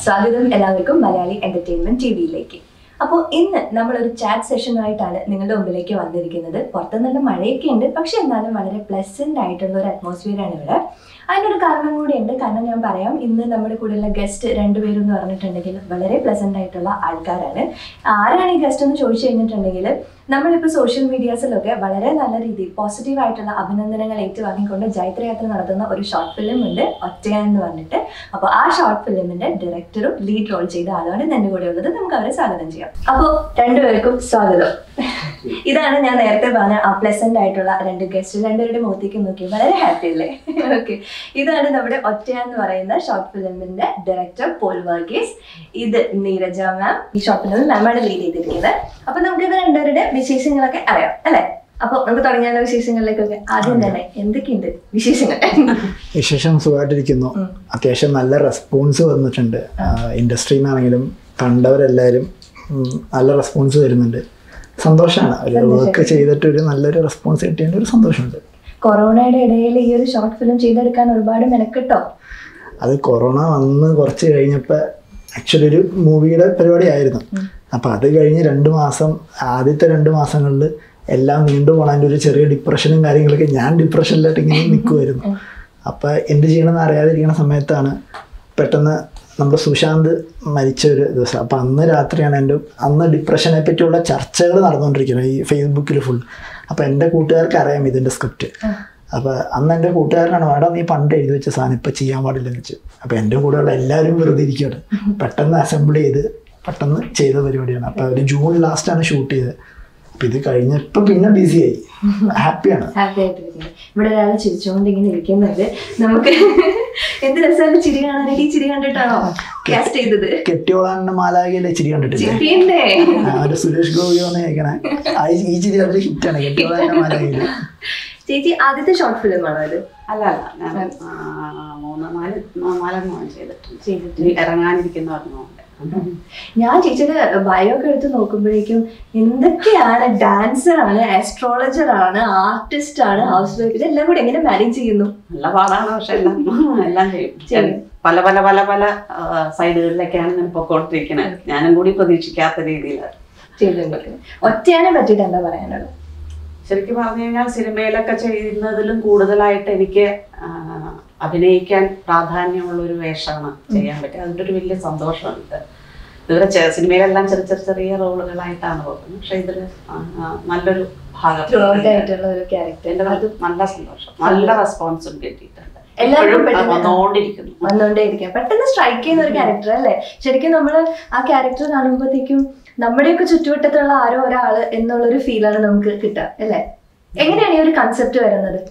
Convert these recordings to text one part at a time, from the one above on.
സ്വാഗതം എല്ലാവർക്കും Malayali entertainment T വിയിലേക്ക് അപ്പോൾ ഇന്ന് നമ്മളൊരു ചാറ്റ് സെഷനുമായിട്ടാണ് നിങ്ങളുടെ മുമ്പിലേക്ക് വന്നിരിക്കുന്നത് പുറത്ത് നല്ല മഴയൊക്കെ ഉണ്ട് പക്ഷെ എന്നാലും വളരെ പ്ലസന്റ് ആയിട്ടുള്ള ഒരു അറ്റ്മോസ്ഫിയർ ആണ് ഇവിടെ അതിനൊരു കാരണം കൂടിയുണ്ട് കാരണം ഞാൻ പറയാം ഇന്ന് നമ്മുടെ കൂടെയുള്ള ഗസ്റ്റ് രണ്ടുപേരും എന്ന് പറഞ്ഞിട്ടുണ്ടെങ്കിൽ വളരെ പ്ലസന്റ് ആയിട്ടുള്ള ആൾക്കാരാണ് ആരാണ് ഈ ഗസ്റ്റ് എന്ന് ചോദിച്ചു കഴിഞ്ഞിട്ടുണ്ടെങ്കിൽ നമ്മളിപ്പോൾ സോഷ്യൽ മീഡിയാസിലൊക്കെ വളരെ നല്ല രീതിയിൽ പോസിറ്റീവ് ആയിട്ടുള്ള അഭിനന്ദനങ്ങൾ ഏറ്റുവാങ്ങിക്കൊണ്ട് ജൈത്രയാത്ര നടത്തുന്ന ഒരു ഷോർട്ട് ഫിലിം ഉണ്ട് ഒറ്റയ എന്ന് പറഞ്ഞിട്ട് അപ്പോൾ ആ ഷോർട്ട് ഫിലിമിന്റെ ഡയറക്ടറും ലീഡ് റോൾ ചെയ്ത ആളാണ് എൻ്റെ കൂടെ ഉള്ളത് നമുക്ക് അവരെ സ്വാഗതം ചെയ്യാം അപ്പോൾ രണ്ടുപേർക്കും സ്വാഗതം ഇതാണ് ഞാൻ നേരത്തെ പറഞ്ഞ ആ പ്ലസന്റ് ആയിട്ടുള്ള രണ്ട് ഗസ്റ്റ് രണ്ടുപേരുടെ മുഖത്തേക്ക് നോക്കി വളരെ ഹാപ്പി അല്ലേ ഓക്കെ ഇതാണ് നമ്മുടെ ഒറ്റ എന്ന് പറയുന്ന ഷോർട്ട് ഫിലിമിന്റെ ഡയറക്ടർ പോൾ വർഗീസ് ഇത് നീരജ മാം ഈ ഷോർട്ട് ഫിലിമിൽ മാമാണ് ലീഡ് ചെയ്തിരിക്കുന്നത് അപ്പൊ നമുക്ക് ഇവർ രണ്ടുപേരുടെ വിശേഷങ്ങളൊക്കെ അറിയാം അല്ലെ അപ്പൊ നമുക്ക് തുടങ്ങിയാലോ വിശേഷങ്ങളിലേക്കൊക്കെ ആദ്യം തന്നെ എന്തൊക്കെയുണ്ട് വിശേഷങ്ങൾ വിശേഷം സുഖമായിട്ടിരിക്കുന്നു ഉം. അത്യാവശ്യം നല്ല റെസ്പോൺസ് വന്നിട്ടുണ്ട് ഇൻഡസ്ട്രിയിൽ നിന്നാണെങ്കിലും കണ്ടവരെല്ലാവരും ഉം, നല്ല റെസ്പോൺസ് തരുന്നുണ്ട് സന്തോഷമാണ് ഒരു വർക്ക് ചെയ്തിട്ട് ഒരു നല്ലൊരു റെസ്പോൺസ് കിട്ടിയതിൻ്റെ ഒരു സന്തോഷമുണ്ട് കൊറോണയുടെ ഇടയിൽ ഈ ഒരു ഷോർട്ട് ഫിലിം ചെയ്തെടുക്കാൻ ഒരുപാട് മെനക്കെട്ടോ അത് കൊറോണ വന്ന് കുറച്ച് കഴിഞ്ഞപ്പോൾ ആക്ച്വലി ഒരു മൂവിയുടെ പരിപാടി ആയിരുന്നു അപ്പോൾ അത് കഴിഞ്ഞ് രണ്ട് മാസം ആദ്യത്തെ രണ്ട് മാസങ്ങളിൽ എല്ലാം നീണ്ടു പോണതിൻ്റെ ഒരു ചെറിയ ഡിപ്രഷനും കാര്യങ്ങളൊക്കെ ഞാൻ ഡിപ്രഷനിലായിട്ട് ഇങ്ങനെ നിൽക്കുമായിരുന്നു അപ്പോൾ എന്ത് ചെയ്യണമെന്ന് അറിയാതിരിക്കുന്ന സമയത്താണ് പെട്ടെന്ന് നമ്മുടെ സുശാന്ത് മരിച്ച ഒരു ദിവസം അപ്പം അന്ന് രാത്രിയാണ് എൻ്റെ അന്ന് ഡിപ്രഷനെ പറ്റിയുള്ള ചർച്ചകൾ നടന്നുകൊണ്ടിരിക്കുന്നത് ഈ ഫേസ്ബുക്കിൽ ഫുൾ അപ്പോൾ എൻ്റെ കൂട്ടുകാർക്ക് അറിയാം ഇതിൻ്റെ സ്ക്രിപ്റ്റ് അപ്പോൾ അന്ന് എൻ്റെ കൂട്ടുകാരനാണ് വേടാ നീ പണ്ട് എഴുതി വെച്ച സാധനം ഇപ്പം ചെയ്യാൻ പാടില്ലെന്ന് വെച്ചു അപ്പോൾ എൻ്റെ കൂടെയുള്ള എല്ലാവരും വെറുതെ ഇരിക്കുകയാണ് പെട്ടെന്ന് അസംബിൾ ചെയ്ത് പെട്ടെന്ന് ചെയ്ത പരിപാടിയാണ് അപ്പോൾ ഒരു ജൂൺ ലാസ്റ്റാണ് ഷൂട്ട് ചെയ്തത് അപ്പം ഇത് കഴിഞ്ഞപ്പോൾ പിന്നെ ബിസിയായി ഹാപ്പിയാണ് ഹാപ്പി ആയിട്ടിരിക്കുന്നത് ഇവിടെ ഒരാൾ ചിരിച്ചുകൊണ്ട് ഇങ്ങനെ ഇരിക്കുന്നുണ്ട് നമുക്ക് എന്ത് രസമാണ് ചിരി കാണാനായിട്ട് ഈ ചിരി കണ്ടിട്ടാണോ കാസ്റ്റ് ചെയ്തത് കെട്ടിയോളാണ്ട് മാലാകയിലെ ചിരി കണ്ടിട്ടില്ലേ ചിരിയുണ്ടേ ആ, ഒരു സുരേഷ് ഗോപി വന്ന് കേൾക്കണേ ആ, ഈ- ഈ ചിരി വളരെ ഹിറ്റാണ് കെട്ടിയോളാണ്ട് മാലാകയില് ചേച്ചി ആദ്യത്തെ ഷോർട്ട് ഫിലിം ആണോ ഇത് അല്ല അല്ല ഞാൻ ആ, മൂന്ന് നാല് നാലെണ്ണം ചെയ്തിട്ടുണ്ട് ചെയ്തിട്ട് ഇനി ഇറങ്ങാനിരിക്കുന്ന പറഞ്ഞുകൊണ്ട് ഞാൻ ചേച്ചിയുടെ ബയോ ഒക്കെ എടുത്ത് നോക്കുമ്പോഴേക്കും എന്തൊക്കെയാണ് ഡാൻസർ ആണ് ആസ്ട്രോളജർ ആണ് ആർട്ടിസ്റ്റ് ആണ് ഹൗസ് വൈഫ് ഇതെല്ലാം കൂടെ എങ്ങനെ മാനേജ് ചെയ്യുന്നു നല്ല പാടാണ് പക്ഷെ എല്ലാം എല്ലാം ചെയ്യും ചെയ്യും. പല പല പല പല ആ, സൈഡുകളിലേക്കാണ് ഞാൻ പൊക്കോണ്ടിരിക്കുന്നത് ഞാനും കൂടി പ്രതീക്ഷിക്കാത്ത രീതിയിലാണ് ചെയ്തുകൊണ്ടിരിക്കുന്നത് ഒറ്റയാനെ പറ്റിയിട്ട് എന്താ പറയാനുള്ളത് ശരിക്കും പറഞ്ഞു കഴിഞ്ഞാൽ സിനിമയിലൊക്കെ ചെയ്യുന്നതിലും കൂടുതലായിട്ട് എനിക്ക് ആ, അഭിനയിക്കാൻ പ്രാധാന്യമുള്ള ഒരു വേഷമാണ് ചെയ്യാൻ പറ്റുക അതിൻ്റെ ഒരു വലിയ സന്തോഷമുണ്ട് ഇതുവരെ ചെ- സിനിമയിലെല്ലാം ചെറിയ ചെറിയ ചെറിയ റോളുകളായിട്ടാണ് പോകുന്നത് പക്ഷെ ഇതിൽ നല്ലൊരു ഭാഗം ത്രോട്ട് ആയിട്ടുള്ള ഒരു ക്യാരക്ടർ എന്റെ അത് നല്ല സന്തോഷം നല്ല റെസ്പോൺസും കിട്ടിയിട്ടുണ്ട് എല്ലാവർക്കും ഇപ്പോഴും അത് പെട്ടെന്ന് വന്നുകൊണ്ടിരിക്കുന്നു വന്നുകൊണ്ടേയിരിക്കാം പെട്ടെന്ന് സ്ട്രൈക്ക് ചെയ്യുന്ന ഒരു ക്യാരക്ടർ അല്ലേ ശരിക്കും നമ്മൾ ആ ക്യാരക്ടർ കാണുമ്പോഴത്തേക്കും നമ്മുടെയൊക്കെ ചുറ്റുവട്ടത്തുള്ള ആരോ ഒരാള് എന്നുള്ളൊരു ഫീലാണ് നമുക്ക് കിട്ടുക അല്ലേ എങ്ങനെയാണ് ഈ ഒരു കൺസെപ്റ്റ് വരുന്നത്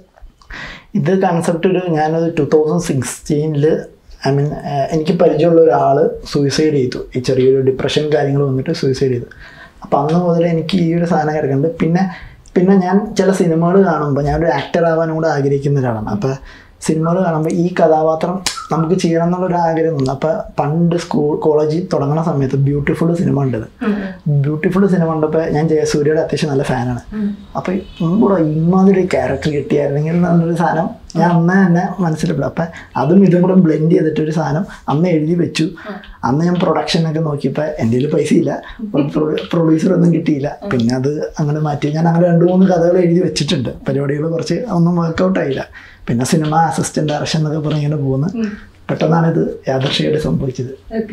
ഇത് കൺസെപ്റ്റ് ഒരു ഞാനത് ടു തൗസൻഡ് സിക്സ്റ്റീനിൽ ഐ മീൻ എനിക്ക് പരിചയമുള്ള ഒരാൾ സൂയിസൈഡ് ചെയ്തു ഈ ചെറിയൊരു ഡിപ്രഷൻ കാര്യങ്ങൾ വന്നിട്ട് സൂയിസൈഡ് ചെയ്തു അപ്പോൾ അന്ന് മുതൽ എനിക്ക് ഈ ഒരു സാധനം കിടക്കുന്നുണ്ട് പിന്നെ പിന്നെ ഞാൻ ചില സിനിമകൾ കാണുമ്പോൾ ഞാനൊരു ആക്ടർ ആവാനും കൂടെ ആഗ്രഹിക്കുന്ന ഒരാളാണ് അപ്പോൾ സിനിമകൾ കാണുമ്പോൾ ഈ കഥാപാത്രം നമുക്ക് ചെയ്യണം എന്നുള്ളൊരു ആഗ്രഹം തോന്നുന്നു അപ്പോൾ പണ്ട് സ്കൂൾ കോളേജിൽ തുടങ്ങുന്ന സമയത്ത് ബ്യൂട്ടിഫുൾ സിനിമ ഉണ്ടത് ബ്യൂട്ടിഫുൾ സിനിമ കണ്ടപ്പോൾ ഞാൻ ജയസൂര്യയുടെ അത്യാവശ്യം നല്ല ഫാനാണ് അപ്പോൾ ഇവിടെ ഇമ്മാതിരി ക്യാരക്ടർ കിട്ടിയായിരുന്നെങ്കിൽ എന്നുള്ളൊരു സാധനം ഞാൻ അന്ന് തന്നെ മനസ്സിലുള്ളൂ അപ്പം അതും ഇതും കൂടെ ബ്ലെൻഡ് ചെയ്തിട്ട് ഒരു സാധനം അന്ന് എഴുതി വെച്ചു അന്ന് ഞാൻ പ്രൊഡക്ഷനൊക്കെ നോക്കിയപ്പോൾ എൻ്റെ കയ്യിൽ പൈസ ഇല്ല പ്രൊഡ്യൂസർ ഒന്നും കിട്ടിയില്ല പിന്നെ അത് അങ്ങനെ മാറ്റി ഞാൻ അങ്ങനെ രണ്ട് മൂന്ന് കഥകൾ എഴുതി വെച്ചിട്ടുണ്ട് പരിപാടികൾ കുറച്ച് ഒന്നും വർക്കൗട്ട് ആയില്ല പിന്നെ സിനിമ അസിസ്റ്റന്റ് ഡയറക്ഷൻ എന്നൊക്കെ പറഞ്ഞ് ഇങ്ങനെ പോകുന്നു പെട്ടെന്നാണ് ഇത് യാദർശയായിട്ട് സംഭവിച്ചത്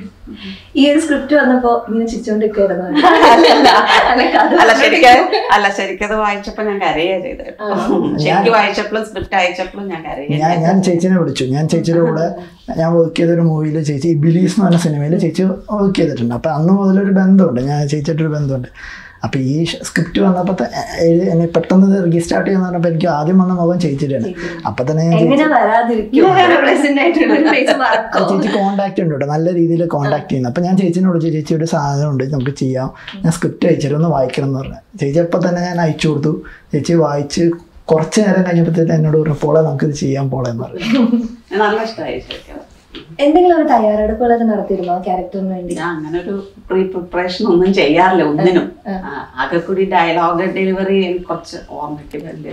ഈ ഒരു സ്ക്രിപ്റ്റ് വന്നപ്പോ ഇങ്ങനെ ചിരിച്ചോണ്ടിരിക്കുന്നു അല്ല കഥ അല്ല ശരിക്കും അല്ല ശരിക്കും അത് വായിച്ചപ്പോ ഞാൻ കരയുക ചെയ്തത് ശരിക്കും വായിച്ചപ്പോഴും സ്ക്രിപ്റ്റ് അയച്ചപ്പോഴും ഞാൻ കരയുക ഞാൻ ഞാൻ ചേച്ചിനെ വിളിച്ചു ഞാൻ ചേച്ചിയുടെ കൂടെ ഞാൻ വർക്ക് ചെയ്തൊരു മൂവിയിൽ ചേച്ചി ബിലീസ് എന്ന് പറഞ്ഞ സിനിമയിൽ ചേച്ചി വർക്ക് ചെയ്തിട്ടുണ്ട് അപ്പം അന്ന് മുതലൊരു ബന്ധമുണ്ട് ഞാൻ ചേച്ചിയായിട്ടൊരു ബന്ധമുണ്ട് അപ്പം ഈ സ്ക്രിപ്റ്റ് വന്നപ്പോൾ എന്നെ പെട്ടെന്ന് റീസ്റ്റാർട്ട് ചെയ്യാന്ന് പറഞ്ഞപ്പോൾ എനിക്ക് ആദ്യം വന്ന മുഖം ചേച്ചിയുടെയാണ് അപ്പം തന്നെ ഞാൻ ചേച്ചി എങ്ങനെ വരാതിരിക്കും പ്രസന്റ് ആയിട്ടുള്ള ഒരു ഫേസ് ആ മറക്കോ ചേച്ചി കോൺടാക്ട് ഉണ്ട് കേട്ടോ നല്ല രീതിയിൽ കോൺടാക്ട് ചെയ്യുന്നു അപ്പം ഞാൻ ചേച്ചിനെ വിളിച്ചു ചേച്ചി ഒരു സാധനമുണ്ട് നമുക്ക് ചെയ്യാം ഞാൻ സ്ക്രിപ്റ്റ് അയച്ചിട്ട് ഒന്ന് വായിക്കണം എന്ന് പറഞ്ഞു ചേച്ചി അപ്പം തന്നെ ഞാൻ അയച്ചു കൊടുത്തു ചേച്ചി വായിച്ച് കുറച്ച് നേരം കഴിഞ്ഞപ്പോഴത്തേക്ക് എന്നോട് പറഞ്ഞു പോളെ നമുക്കിത് ചെയ്യാൻ പോളെ എന്ന് പറഞ്ഞു നല്ല ഇഷ്ടമായി ശരിക്കും എന്തെങ്കിലും ഒരു തയ്യാറെടുപ്പുകളൊക്കെ നടത്തിയിരുന്നോ ക്യാരക്ടറിന് വേണ്ടി ഞാൻ അങ്ങനെ ഒരു പ്രീ പ്രിപ്പറേഷൻ ഒന്നും ചെയ്യാറില്ല ഒന്നിനും ആ, ആകെ കൂടി ഡയലോഗ് ഡെലിവറി കുറച്ച് ഓർമ്മയ്ക്ക് വലിയ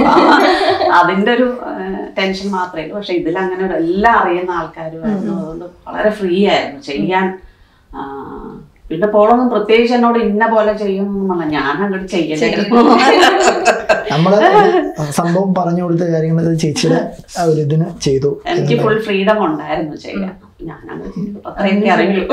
അതിന്റെ ഒരു ടെൻഷൻ മാത്രമേ ഉള്ളൂ പക്ഷെ ഇതിൽ അങ്ങനെ ഒരു എല്ലാം അറിയുന്ന ആൾക്കാരുമായിരുന്നു അതുകൊണ്ട് വളരെ ഫ്രീ ആയിരുന്നു ചെയ്യാൻ ആ, പിന്നെ പോളൊന്നും പ്രത്യേകിച്ച് എന്നോട് ഇന്ന പോലെ ചെയ്യുമെന്നൊന്നും പറഞ്ഞ ഞാൻ അങ്ങോട്ട് ചെയ്യലായിരുന്നു നമ്മള് ഒരു സംഭവം പറഞ്ഞു കൊടുത്ത കാര്യങ്ങൾ ചേച്ചിയുടെ ആ ഒരു ഇതിന് ചെയ്തു എനിക്ക് ഫുൾ ഫ്രീഡം ഉണ്ടായിരുന്നു ചെയ്യാൻ ഞാൻ അങ്ങനെ ചെയ്തു അത്ര എനിക്ക് അറിയുള്ളൂ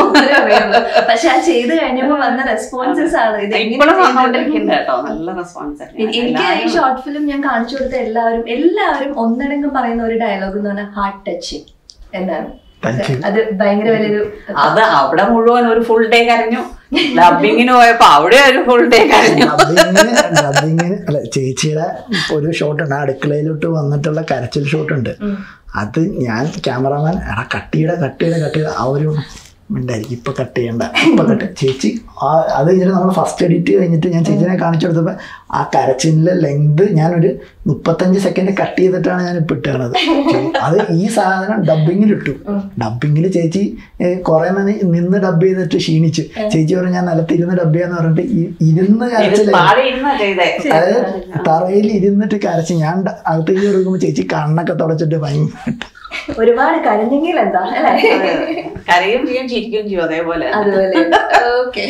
പക്ഷെ ആ ചെയ്ത് കഴിഞ്ഞപ്പോ വന്ന റെസ്പോൺസസ് ആണ് ഇത് എങ്ങനെ ഇപ്പോഴും ചെയ്തു? വന്നോണ്ടിരിക്കുന്നുണ്ട് കേട്ടോ നല്ല റെസ്പോൺസ് എ- എനിക്ക് ഈ ഷോർട്ട് ഫിലിം ഞാൻ കാണിച്ചു കൊടുത്ത എല്ലാവരും എല്ലാവരും ഒന്നടങ്കം പറയുന്ന ഒരു ഡയലോഗ് എന്ന് പറഞ്ഞാൽ ഹാർട്ട് ടച്ചിങ് എന്നാണ് താങ്ക് യു അത് ഭയങ്കര വലിയൊരു അത് അവിടെ മുഴുവൻ ഒരു ഫുൾ ഡേ കരഞ്ഞു ഡബിങ്ങിന് പോയപ്പോ അവിടെ ഒരു ഫുൾ ഡേ കരഞ്ഞു ഡബിങ്ങിന് ഡബിങ്ങിന് അല്ല ചേച്ചിയുടെ ഒരു ഷോട്ട് ഉണ്ട് ആ അടുക്കളയിലോട്ട് വന്നിട്ടുള്ള കരച്ചിൽ ഷോട്ട് ഉണ്ട് അത് ഞാൻ ക്യാമറാമാൻ എടാ കട്ടിയുടെ കട്ടിയുടെ കട്ടിയുടെ ആ ഒരു മിണ്ടായിരിക്കും ഇപ്പൊ കട്ട് ചെയ്യണ്ട ഇപ്പൊ കട്ട് ചേച്ചി ആ അത് കഴിഞ്ഞിട്ട് നമ്മൾ ഫസ്റ്റ് എഡിറ്റ് കഴിഞ്ഞിട്ട് ഞാൻ ചേച്ചിനെ കാണിച്ചു കൊടുത്തപ്പോൾ ആ കരച്ചിലിന്റെ ലെങ്ത് ഞാനൊരു മുപ്പത്തഞ്ച് സെക്കൻഡ് കട്ട് ചെയ്തിട്ടാണ് ഞാൻ ഇപ്പൊ ഇട്ടത് അത് ഈ സാധനം ഡബിങ്ങിൽ ഇട്ടു ഡബിങ്ങിൽ ചേച്ചി കുറെ നിന്ന് ഡബ് ചെയ്തിട്ട് ക്ഷീണിച്ചു ചേച്ചി പറഞ്ഞു ഞാൻ നിലത്തിരുന്ന് ഡബ് ചെയ്യാന്ന് പറഞ്ഞിട്ട് ഇ- ഇരുന്ന് കരച്ചില്ല താഴെ ഇരുന്നാ ചെയ്തേ അതായത് തറയിൽ ഇരുന്നിട്ട് കരച്ച് ഞാൻ ഡ- അകത്തേക്ക് കൊടുക്കുമ്പോൾ ചേച്ചി കണ്ണൊക്കെ തുടച്ചിട്ട് ഭയങ്കര ഒരുപാട് കരഞ്ഞെങ്കിൽ എന്താ അല്ലേ കരയും ചെയ്യും ചിരിക്കുകയും ചെയ്യും അതേപോലെ അതുപോലെ ഓക്കെ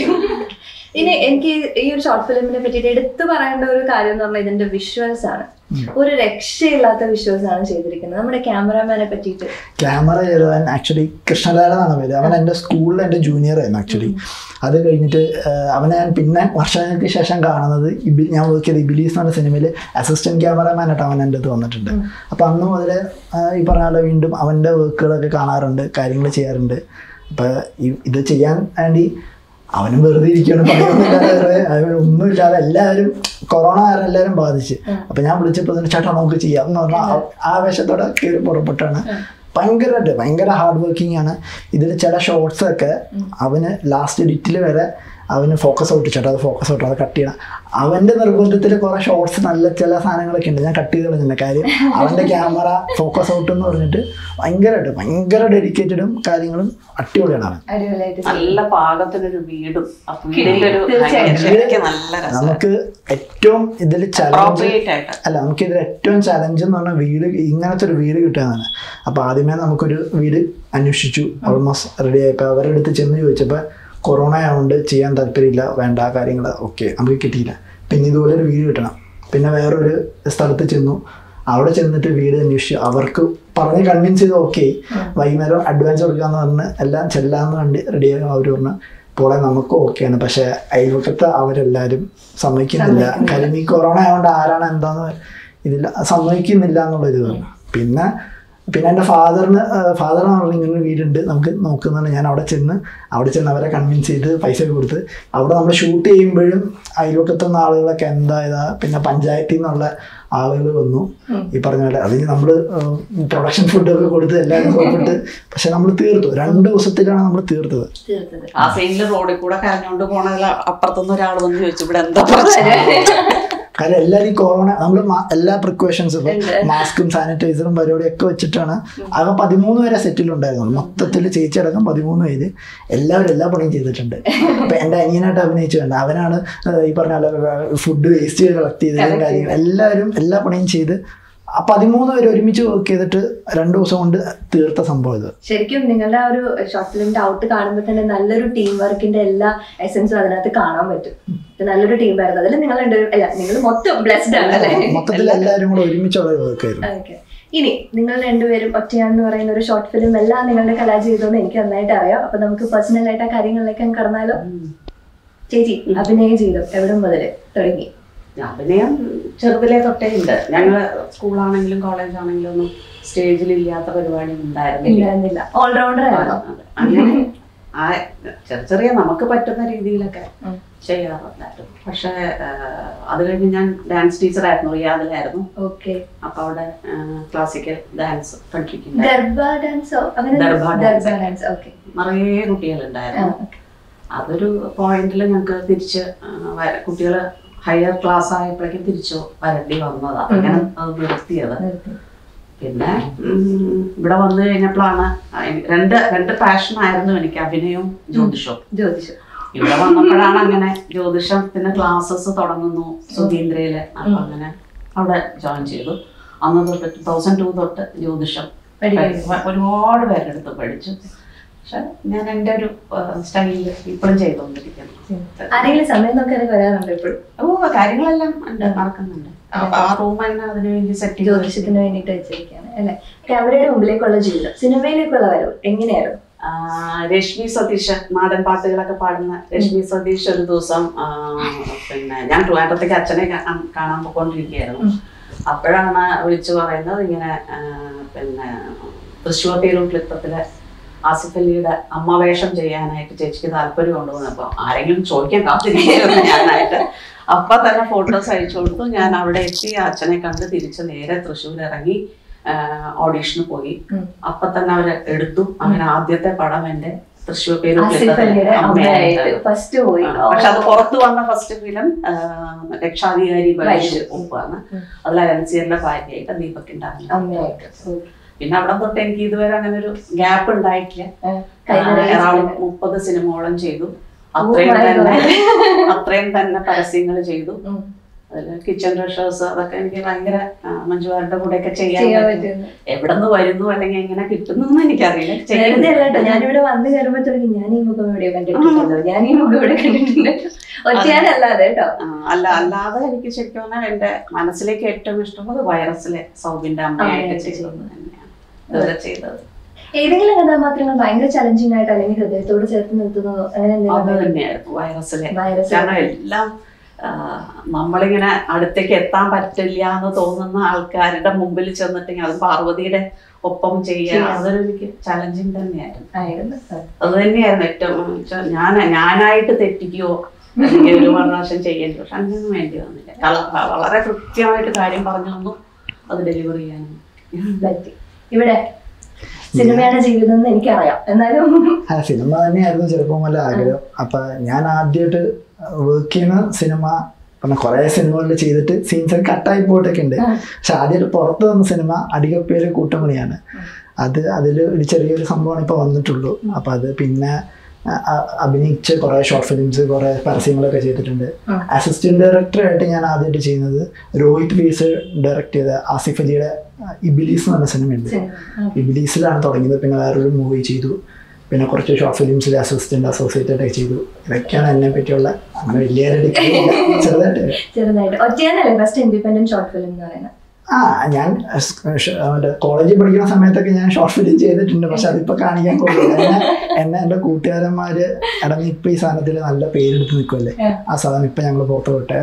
ഇനി എനിക്ക് ഈ ഒരു ഷോർട്ട് ഫിലിമിനെ പറ്റിയിട്ട് എടുത്തു പറയേണ്ട ഒരു കാര്യം എന്ന് പറഞ്ഞാൽ ഇതിന്റെ വിഷ്വൽസ് ആണ് ഒരു രക്ഷയില്ലാത്ത വിഷ്വൽസ് ആണ് ചെയ്തിരിക്കുന്നത് നമ്മുടെ ക്യാമറാമാനെ പറ്റിയിട്ട് ക്യാമറ ചെയ്തവൻ ആക്ച്വലി കൃഷ്ണലാല എന്നാണ് പേര് അവൻ എൻ്റെ സ്കൂളിൽ എൻ്റെ ജൂനിയർ ആയിരുന്നു ആക്ച്വലി അത് കഴിഞ്ഞിട്ട് ആഹ്, അവനെ ഞാൻ പിന്നെ വർഷങ്ങൾക്ക് ശേഷം കാണുന്നത് ഇബി ഞാൻ വർക്ക് ചെയ്ത ഇബിലീസ് എന്ന് പറഞ്ഞ സിനിമയിൽ അസിസ്റ്റന്റ് ക്യാമറാമാൻ ആയിട്ട് അവൻ എൻ്റെ അടുത്ത് വന്നിട്ടുണ്ട് അപ്പോൾ അന്ന് മുതൽ ഈ പറഞ്ഞ പോലെ വീണ്ടും അവൻ്റെ വർക്കുകളൊക്കെ കാണാറുണ്ട് കാര്യങ്ങൾ ചെയ്യാറുണ്ട് അപ്പോൾ ഇത് ചെയ്യാൻ വേണ്ടി അവനും വെറുതെ ഇരിക്കുകയാണ് പണിയൊന്നുമില്ലാതെ വെറുതെ അവൻ ഒന്നുമില്ലാതെ എല്ലാവരും കൊറോണ കാരണം എല്ലാവരും ബാധിച്ച് അപ്പൊ ഞാൻ വിളിച്ചപ്പോൾ തന്നെ ചേട്ടാ നമുക്ക് ചെയ്യാം എന്ന് പറഞ്ഞാൽ ആ- ആവേശത്തോടെ കയറി പുറപ്പെട്ടാണ് ഭയങ്കരമായിട്ട് ഭയങ്കര ഹാർഡ് വർക്കിംഗ് ആണ് ഇതിൽ ചില ഷോർട്സ് ഒക്കെ അവന് ലാസ്റ്റ് എഡിറ്റിൽ വരെ അവന് ഫോക്കസ് ഔട്ട് ചേട്ടാ അത് ഫോക്കസ് ഔട്ട് അത് കട്ട് ചെയ്യണം അവന്റെ നിർബന്ധത്തിൽ കുറെ ഷോർട്സ് നല്ല ചില സാധനങ്ങളൊക്കെ ഉണ്ട് ഞാൻ കട്ട് ചെയ്ത് കളഞ്ഞില്ല കാര്യം അവന്റെ ക്യാമറ ഫോക്കസ് ഔട്ട് എന്ന് പറഞ്ഞിട്ട് ഭയങ്കരമായിട്ട് ഭയങ്കര ഡെഡിക്കേറ്റഡും കാര്യങ്ങളും അടിപൊളിയാണ് അവൻ അടിപൊളിയായിട്ട് നല്ല പാകത്തിനൊരു വീടും ആ വീടിന്റെ ഒരു തീർച്ചയായും. ശരിക്ക് നല്ല രസം നമുക്ക് ഏറ്റവും ഇതിൽ ചലഞ്ച് അപ്രോപ്രിയേറ്റ് ആയിട്ട് അല്ല നമുക്ക് ഇതിൽ ഏറ്റവും ചലഞ്ച് എന്ന് പറഞ്ഞാൽ വീട് ഇങ്ങനത്തെ ഒരു വീട് കിട്ടുകയാണ് അപ്പോൾ ആദ്യമേ നമുക്കൊരു വീട് അന്വേഷിച്ചു ഓൾമോസ്റ്റ് റെഡി ആയപ്പോൾ അവരുടെ അടുത്ത് ചെന്ന് ചോദിച്ചപ്പോൾ കൊറോണ ആയതുകൊണ്ട് ചെയ്യാൻ താല്പര്യമില്ല വേണ്ട കാര്യങ്ങൾ ഓക്കെ നമുക്ക് കിട്ടിയില്ല പിന്നെ ഇതുപോലെ ഒരു വീട് കിട്ടണം പിന്നെ വേറൊരു സ്ഥലത്ത് ചെന്നു അവിടെ ചെന്നിട്ട് വീട് അന്വേഷിച്ചു അവർക്ക് പറഞ്ഞ് കൺവിൻസ് ചെയ്ത് ഓക്കെ വൈകുന്നേരം അഡ്വാൻസ് കൊടുക്കാന്ന് പറഞ്ഞ് എല്ലാം ചെല്ലാന്ന് കണ്ട് റെഡിയായി അവർ പറഞ്ഞു പോളെ നമുക്ക് ഓക്കെയാണ് പക്ഷെ അയൽവക്കത്ത് അവരെല്ലാവരും സമ്മതിക്കുന്നില്ല കാര്യം ഈ കൊറോണ ആയതുകൊണ്ട് ആരാണ് എന്താന്ന് ഇതില്ല സമ്മതിക്കുന്നില്ല എന്നുള്ളൊരു പറഞ്ഞു പിന്നെ പിന്നെ എൻ്റെ ഫാദറിന് ഫാദറിന് പറഞ്ഞു ഇങ്ങനെ ഒരു വീടുണ്ട് നമുക്ക് നോക്കുന്നുണ്ട് ഞാൻ അവിടെ ചെന്ന് അവിടെ ചെന്ന് അവരെ കൺവിൻസ് ചെയ്ത് പൈസ ഒക്കെ കൊടുത്ത് അവിടെ നമ്മൾ ഷൂട്ട് ചെയ്യുമ്പോഴും അയൽവക്കത്തു നിന്ന് ആളുകളൊക്കെ എന്താ ഇതാ പിന്നെ പഞ്ചായത്തിൽ നിന്നുള്ള ആളുകൾ വന്നു ഈ പറഞ്ഞ പോലെ അതിന് നമ്മൾ പ്രൊഡക്ഷൻ ഫുഡൊക്കെ കൊടുത്ത് എല്ലാവരും സോപ്പിട്ട് പക്ഷെ നമ്മൾ തീർത്തു രണ്ട് ദിവസത്തിലാണ് നമ്മൾ തീർത്തത് തീർത്തത് ആ സൈഡിൽ റോഡിൽ കൂടെ കരഞ്ഞോണ്ട് പോണതിൽ അപ്പുറത്തുനിന്ന് ഒരാൾ വന്ന് ചോദിച്ചു ഇവിടെ എന്താ പ്രശ്നം കാരണം എല്ലാവരും കൊറോണ നമ്മൾ എല്ലാ പ്രിക്കോഷൻസും മാസ്കും സാനിറ്റൈസറും പരിപാടിയൊക്കെ വെച്ചിട്ടാണ് ആകെ പതിമൂന്ന് പേരെ സെറ്റിലുണ്ടായിരുന്നു മൊത്തത്തിൽ ചേച്ചി അടക്കം പതിമൂന്ന് പേര് എല്ലാവരും എല്ലാ പണിയും ചെയ്തിട്ടുണ്ട് അപ്പൊ എൻ്റെ അനിയനായിട്ട് അഭിനയിച്ചിട്ടുണ്ട് അവനാണ് ഏഹ് ഈ പറഞ്ഞ പോലെ ഫുഡ് വേസ്റ്റ് കളക്ട് ചെയ്തതും കാര്യങ്ങൾ എല്ലാവരും എല്ലാ പണിയും ചെയ്ത് ആ പതിമൂന്ന് പേര് ഒരുമിച്ച് വർക്ക് ചെയ്തിട്ട് രണ്ട് ദിവസം കൊണ്ട് തീർത്ത സംഭവം ഇത് ശരിക്കും നിങ്ങളുടെ ആ ഒരു ഷോർട്ട് ഫിലിമിന്റെ ഔട്ട് കാണുമ്പോൾ തന്നെ നല്ലൊരു ടീം വർക്കിന്റെ എല്ലാ എസൻസും അതിനകത്ത് കാണാൻ പറ്റും ഇത് നല്ലൊരു ടീം ആയിരുന്നു അതിൽ നിങ്ങൾ രണ്ടുപേരും അല്ല നിങ്ങൾ മൊത്തം ബ്ലെസ്ഡ് ആണ് അല്ലേ മൊത്തത്തിൽ എല്ലാവരും കൂടെ ഒരുമിച്ചുള്ള വർക്കായിരുന്നു ഓക്കെ ഇനി നിങ്ങൾ രണ്ടുപേരും ഒറ്റയാന്ന് പറയുന്ന ഒരു ഷോർട്ട് ഫിലിം എല്ലാം നിങ്ങളുടെ കലാജീവിതം എനിക്ക് നന്നായിട്ട് അറിയാം അപ്പൊ നമുക്ക് പേഴ്സണൽ ആയിട്ട് ആ കാര്യങ്ങളിലേക്ക് അങ്ങ് കടന്നാലോ ചേച്ചി അഭിനയ ജീവിതം എവിടെ മുതൽ തുടങ്ങി അഭിനയം ചെറുതിലേ തൊട്ടേ ഉണ്ട് ഞങ്ങള് സ്കൂളാണെങ്കിലും കോളേജ് ആണെങ്കിലും ഒന്നും സ്റ്റേജിൽ ഇല്ലാത്ത പരിപാടി ഉണ്ടായിരുന്നില്ല ഇല്ലായിരുന്നില്ല ഓൾറൗണ്ടർ ആയിരുന്നു അതെ. അങ്ങനെ ആ ചെറിയ ചെറിയ നമുക്ക് പറ്റുന്ന രീതിയിലൊക്കെ ഉം. ചെയ്യാറുണ്ടായിരുന്നു പക്ഷെ അത് കഴിഞ്ഞ് ഞാൻ ഡാൻസ് ടീച്ചറായിരുന്നു റിയാദിലായിരുന്നു ഓക്കെ അപ്പൊ അവിടെ ക്ലാസിക്കൽ ഡാൻസ് പഠിപ്പിക്കുന്നു ഗർഭ ഡാൻസോ അങ്ങനെ Garba Garba dance. Dance okay നിറയെ കുട്ടികളുണ്ടായിരുന്നു അതൊരു പോയിന്റിൽ ഞങ്ങൾക്ക് തിരിച്ച് കുട്ടികൾ ഹയർ ക്ലാസ് ആയപ്പോഴേക്കും തിരിച്ചു വരേണ്ടി വന്നതാ അങ്ങനെ അത് നിർത്തിയത് പിന്നെ ഉം, ഇവിടെ വന്നു കഴിഞ്ഞപ്പോഴാണ് അയ്- രണ്ട് രണ്ട് പാഷനായിരുന്നു എനിക്ക് അഭിനയവും ജ്യോതിഷവും ജ്യോതിഷം ഇവിടെ വന്നപ്പോഴാണ് അങ്ങനെ ജ്യോതിഷത്തിന് ക്ലാസ്സസ് തുടങ്ങുന്നു സുധീന്ദ്രയില് അപ്പൊ അങ്ങനെ അവിടെ ജോയിൻ ചെയ്തു അന്ന് തൊട്ട് ടു തൗസൻഡ് ടു തൊട്ട് ജ്യോതിഷം പഠിക്കുന്നു. ഒരുപാട് പേരെടുത്ത് പഠിച്ചു പക്ഷെ ഞാൻ എൻ്റെ ഒരു സ്റ്റൈലിൽ ഇപ്പോഴും ചെയ്തുകൊണ്ടിരിക്കുന്നു ആരെങ്കിലും സമയം നോക്കാതെ വരാറുണ്ട് എപ്പോഴും ഓ കാര്യങ്ങളെല്ലാം ഉണ്ട് നടക്കുന്നുണ്ട് ആ- ആ റൂം തന്നെ അതിനു വേണ്ടി സെറ്റ് ചെയ്തു ജ്യോതിഷത്തിന് വേണ്ടിയിട്ട് വെച്ചിരിക്കുകയാണ് അല്ലെ ക്യാമറയുടെ മുമ്പിലേക്കുള്ള ജീവിതം സിനിമയിലേക്കുള്ള വരവ് എങ്ങനെയായിരുന്നു ആ, രശ്മി സതീഷ് നാടൻ പാട്ടുകളൊക്കെ പാടുന്ന രശ്മി സതീഷ് ഒരു ദിവസം ആ, പിന്നെ ഞാൻ ട്രിവാൻഡ്രത്തേക്ക് അച്ഛനെ കാ- കാണാൻ പോയിക്കൊണ്ടിരിക്കുകയായിരുന്നു അപ്പോഴാണ് വിളിച്ചു പറയുന്നത് ഇങ്ങനെ ആ, പിന്നെ തൃശ്ശൂർ പേരൂർ ക്ലിപ്പത്തിലെ ആസിഫ് അലിയുടെ അമ്മ വേഷം ചെയ്യാനായിട്ട് ചേച്ചിക്ക് താല്പര്യം ഉണ്ടോ അപ്പോൾ ആരെങ്കിലും ചോദിക്കാൻ കാത്തിരിക്കുകയായിരുന്നു ഞാനായിട്ട് അപ്പൊ തന്നെ ഫോട്ടോസ് അയച്ചു കൊടുത്തു ഞാൻ അവിടെ എത്തി അച്ഛനെ കണ്ട് തിരിച്ച് നേരെ തൃശ്ശൂർ ഇറങ്ങി ഓഡീഷന് പോയി ഉം. അപ്പൊ തന്നെ അവര് എടുത്തു അങ്ങനെ ആദ്യത്തെ പടം എന്റെ തൃശ്ശൂർ പേരൂർ ആസിഫ് ക്ലിപ്പത്തിലെ അലിയുടെ അമ്മയായിട്ട് അമ്മയായിട്ടാണ്. ഫസ്റ്റ് പോയി ആ, പക്ഷെ അത് പുറത്തു വന്ന ഫസ്റ്റ് ഫിലിം രക്ഷാധികാരി ബൈഷ് ബൈഷ്. ഉപ്പാണ് ഉം. അതിൽ അലൻസിയറിന്റെ ഭാര്യയായിട്ട് ദീപക് ഉണ്ടായിരുന്നു അമ്മയായിട്ട് ഉം. പിന്നെ അവിടെ തൊട്ട് എനിക്ക് ഇതുവരെ അങ്ങനെ ഒരു ഗ്യാപ്പ് ഉണ്ടായിട്ടില്ല ആ, കൈ നിറയെ എറണാകുളം സിനിമ. മുപ്പത് സിനിമയോളം ചെയ്തു അത്രയും my തന്നെ God. അത്രയും തന്നെ പരസ്യങ്ങൾ ചെയ്തു ഉം. അതിൽ കിച്ചൺ റഷേഴ്സ് അതൊക്കെ എനിക്ക് ഭയങ്കര ആ, മഞ്ജുവാരുടെ കൂടെയൊക്കെ ചെയ്യാൻ ചെയ്യാൻ പറ്റും പറ്റുന്നു എവിടെ നിന്ന് വരുന്നു അല്ലെങ്കിൽ എങ്ങനെ കിട്ടുന്നു എന്ന് എനിക്കറിയില്ല വെറുതെ ചെയ്യുന്നു. അല്ല കേട്ടോ ഞാനിവിടെ വന്ന് കയറുമ്പോ തുടങ്ങി ഞാൻ ഈ മുഖം എവിടെയോ കണ്ടിട്ടുണ്ടല്ലോ ഞാൻ ഈ മുഖം ഇവിടെ കണ്ടിട്ടുണ്ട് ഒറ്റയാനല്ലാതെ കേട്ടോ ആ, അല്ല അല്ലാതെ എനിക്ക് ശരിക്കും പറഞ്ഞാൽ എന്റെ മനസ്സിലേക്ക് ഏറ്റവും ഇഷ്ടമുള്ളത് വൈറസിലെ സൗബിന്റെ അമ്മയായിട്ട് അമ്മയായിട്ട് ചെയ്തത് ചെയ്യുന്നത്. തന്നെയാണ് ഇതുവരെ ചെയ്തത് ഏതെങ്കിലും കഥാപാത്രങ്ങൾ ഭയങ്കര ചലഞ്ചിങ് ആയിട്ട് അല്ലെങ്കിൽ ഹൃദയത്തോട് ചേർത്ത് നിർത്തുന്നതോ അങ്ങനെ അത് എന്തെങ്കിലും തന്നെയായിരുന്നു വൈറസിലെ വൈറസ് കാരണം എല്ലാം ആ, നമ്മളിങ്ങനെ അടുത്തേക്ക് എത്താൻ പറ്റില്ല എന്ന് തോന്നുന്ന ആൾക്കാരുടെ മുമ്പിൽ ചെന്നിട്ടെങ്കിൽ അത് പാർവതിയുടെ ഒപ്പം ചെയ്യുക ചെയ്യാം. അതൊരു എനിക്ക് ചലഞ്ചിങ് തന്നെയായിരുന്നു ആയിരുന്നു അത് തന്നെയായിരുന്നു ഏറ്റവും ഉം, ചെ- ഞാൻ ഞാനായിട്ട് തെറ്റിക്കുകയോ അല്ലെങ്കിൽ ഒരു പ്രാവശ്യം ചെയ്യേണ്ടി പക്ഷെ അങ്ങനെയൊന്നും വേണ്ടി വന്നില്ല കള- വളരെ കൃത്യമായിട്ട് കാര്യം പറഞ്ഞു തന്നു അത് ഡെലിവറി ചെയ്യാനും പറ്റി ഇവിടെ സിനിമയാണ് ജീവിതം എന്ന് എനിക്കറിയാം എന്നാലും ആ സിനിമ തന്നെയായിരുന്നു ചെറുപ്പം വല്ല ആഗ്രഹം അപ്പൊ ഞാൻ ആദ്യമായിട്ട് വർക്ക് ചെയ്യുന്ന സിനിമ പറഞ്ഞ കുറേ സിനിമകളിൽ ചെയ്തിട്ട് സീൻസ് ഒക്കെ കട്ടായി പോയിട്ടൊക്കെ ഉണ്ട് പക്ഷെ ആദ്യമായിട്ട് പുറത്ത് വന്ന സിനിമ അടികപ്പേര് കൂട്ടമണിയാണ് അത് അതിൽ ഒരു ചെറിയൊരു സംഭവമാണ് ഇപ്പോൾ വന്നിട്ടുള്ളൂ അപ്പം അത് പിന്നെ അ- അ- അഭിനയിച്ച് കുറേ ഷോർട്ട് ഫിലിംസ് കുറേ പരസ്യങ്ങളൊക്കെ ചെയ്തിട്ടുണ്ട് ഉം. അസിസ്റ്റന്റ് ഡയറക്ടറായിട്ട് ഞാൻ ആദ്യമായിട്ട് ചെയ്യുന്നത് രോഹിത് ഫീസ് ഡയറക്ട് ചെയ്ത ആസിഫ് അലിയുടെ അഹ്, ഇബിലീസ് എന്ന് പറഞ്ഞ സിനിമയുണ്ട് സിനിമ. ഉം. ഇബിലീസിലാണ് തുടങ്ങിയത് പിന്നെ വേറൊരു മൂവി ചെയ്തു പിന്നെ കുറച്ച് ഷോർട്ട് ഫിലിംസിൽ അസിസ്റ്റന്റ് അസോസിയേറ്റഡ് ഒക്കെ ചെയ്തു ഇതൊക്കെയാണ് എന്നെ പറ്റിയുള്ള അങ്ങനെ വലിയ ഡിഗ്രി ഇല്ല. ചെറുതായിട്ട് ചെറുതായിട്ട് ഒറ്റയാനല്ലേ ഫസ്റ്റ് ഇൻഡിപെൻഡന്റ് ഷോർട്ട് ഫിലിം എന്ന് പറയുന്നത് ആ ഞാൻ സ് ഷ- മറ്റേ കോളേജിൽ പഠിക്കുന്ന സമയത്തൊക്കെ ഞാൻ ഷോർട്ട് ഫിലിം ചെയ്തിട്ടുണ്ട് പക്ഷെ അതിപ്പോ കാണിക്കാൻ കൊള്ളില്ല എന്നെ എന്നെ എൻ്റെ കൂട്ടുകാരന്മാര് അടങ്ങി ഇപ്പൊ ഈ സാധനത്തിൽ നല്ല പേരെടുത്ത് നിൽക്കുമല്ലേ ആ. ആ സാധനം ഇപ്പൊ ഞങ്ങൾ പുറത്ത് വിട്ടെ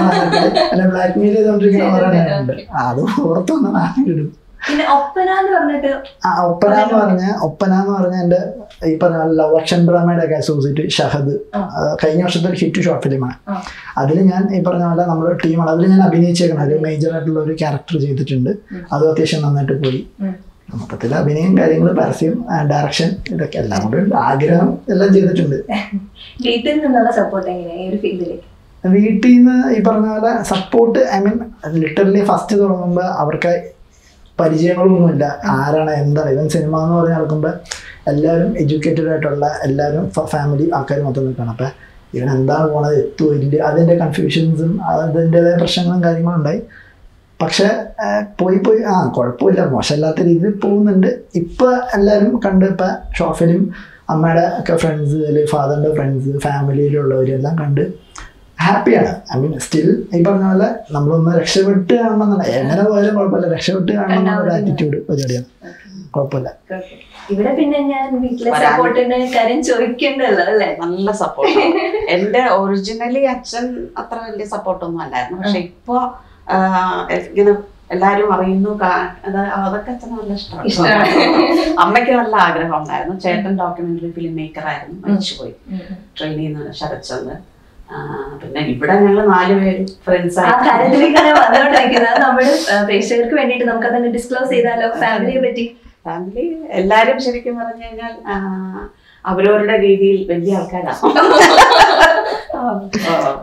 അല്ലെ ബ്ലാക്ക് മെയിൽ ചെയ്തോണ്ടിരിക്കുന്ന പറയാനുണ്ട് അത് പുറത്ത് വന്ന നാട്ടിലിടും പിന്നെ ഒപ്പന എന്ന് പറഞ്ഞിട്ട് ആ ഒപ്പന എന്ന് പറഞ്ഞ ഒപ്പന എന്ന് പറഞ്ഞ എൻ്റെ ഈ പറഞ്ഞ ലവ് അക്ഷൻ ഡ്രാമയുടെ ഒക്കെ അസോസിയേറ്റ് ഷഹദ് ആ. ആ, കഴിഞ്ഞ വർഷത്തെ ഒരു ഹിറ്റ് ഷോർട്ട് ഫിലിമാണ് ആ. അതിൽ ഞാൻ ഈ പറഞ്ഞ പോലെ നമ്മുടെ ടീമാണ് അതിൽ ഞാൻ അഭിനയിച്ചേക്കണം അതിൽ മേജർ ആയിട്ടുള്ള ഒരു ക്യാരക്ടർ ചെയ്തിട്ടുണ്ട് ഉം. അതും അത്യാവശ്യം നന്നായിട്ട് പോയി ഉം. മൊത്തത്തിൽ അഭിനയം കാര്യങ്ങൾ പരസ്യം ഡയറക്ഷൻ ഇതൊക്കെ എല്ലാം കൂടെ ആഗ്രഹം എല്ലാം ചെയ്തിട്ടുണ്ട് വീട്ടിൽ നിന്നുള്ള സപ്പോർട്ട് എങ്ങനെയാ ഈ ഒരു ഫീൽഡിലേക്ക് വീട്ടിൽ നിന്ന് ഈ പറഞ്ഞ പോലെ support I mean literally first തുടങ്ങുമ്പോൾ അവർക്ക് പരിചയങ്ങളൊന്നുമില്ല ആരാണ് എന്താണ് ഇവൻ സിനിമ എന്ന് പറഞ്ഞ് നടക്കുമ്പോൾ എല്ലാവരും എഡ്യൂക്കേറ്റഡ് ആയിട്ടുള്ള എല്ലാവരും ഫാമിലി ആൾക്കാർ മൊത്തം നിൽക്കണം അപ്പം ഇവൻ എന്താണ് പോണത് എത്തുമോ ഇല്ല അതിൻ്റെ കൺഫ്യൂഷൻസും അതിൻ്റെതായ പ്രശ്നങ്ങളും കാര്യങ്ങളും ഉണ്ടായി പക്ഷെ ആ, പോയി പോയി ആ കുഴപ്പമില്ല മോശമല്ലാത്ത രീതിയിൽ പോകുന്നുണ്ട് ഇപ്പം എല്ലാവരും കണ്ട് ഇപ്പം ഷോർട്ട് ഫിലിം അമ്മയുടെ ഒക്കെ ഫ്രണ്ട്സ് അല്ലെങ്കിൽ ഫാദറിൻ്റെ ഫ്രണ്ട്സ് ഫാമിലിയിലുള്ളവരെല്ലാം കണ്ട് ഹാപ്പിയാണ് ഐ മീൻ സ്റ്റിൽ ഈ പറഞ്ഞ പോലെ നമ്മളൊന്ന് രക്ഷപ്പെട്ട് കാണണം എന്നുള്ള എങ്ങനെ പോയാലും കുഴപ്പമില്ല രക്ഷപ്പെട്ട് കാണണം എന്നുള്ള ആറ്റിറ്റ്യൂഡ് പരിപാടിയാണ് കുഴപ്പമില്ല ഇവിടെ പിന്നെ ഞാൻ വീട്ടിലെ വരാൻ- സപ്പോർട്ടിന്റെ കാര്യം ചോദിക്കണ്ടല്ലോ അല്ലേ നല്ല സപ്പോർട്ട് എന്റെ ഒറിജിനലി അച്ഛൻ അത്ര വലിയ സപ്പോർട്ടൊന്നും അല്ലായിരുന്നു പക്ഷെ ഇപ്പൊ ആ, ഇങ്ങനെ എല്ലാരും അറിയുന്നു കാ- അത് അതൊക്കെ അച്ഛന് നല്ല ഇഷ്ടമാണ് ഇഷ്ടമാണ്. അമ്മയ്ക്ക് നല്ല ആഗ്രഹം ഉണ്ടായിരുന്നു ചേട്ടൻ ഡോക്യുമെന്ററി ഫിലിം മേക്കർ ആയിരുന്നു മരിച്ചുപോയി ഉം. ട്രെയിൻ ചെയ്യുന്ന ശരത്ചന്ദ്രൻ ആ, പിന്നെ ഇവിടെ ഞങ്ങൾ നാലുപേരും ഫ്രണ്ട്സ് ആ കാര്യത്തിലേക്കാണ് വന്നുകൊണ്ടിരിക്കുന്നത് അത് നമ്മുടെ ആ, പ്രേക്ഷകർക്ക് വേണ്ടിയിട്ട് നമുക്ക് അതന്നെ ഡിസ്ക്ലോസ് ചെയ്താലോ ഫാമിലിയെ പറ്റി ഫാമിലി എല്ലാരും ശരിക്കും പറഞ്ഞു കഴിഞ്ഞാൽ ആ, അവരവരുടെ രീതിയിൽ വലിയ ആൾക്കാരാണ് ആ,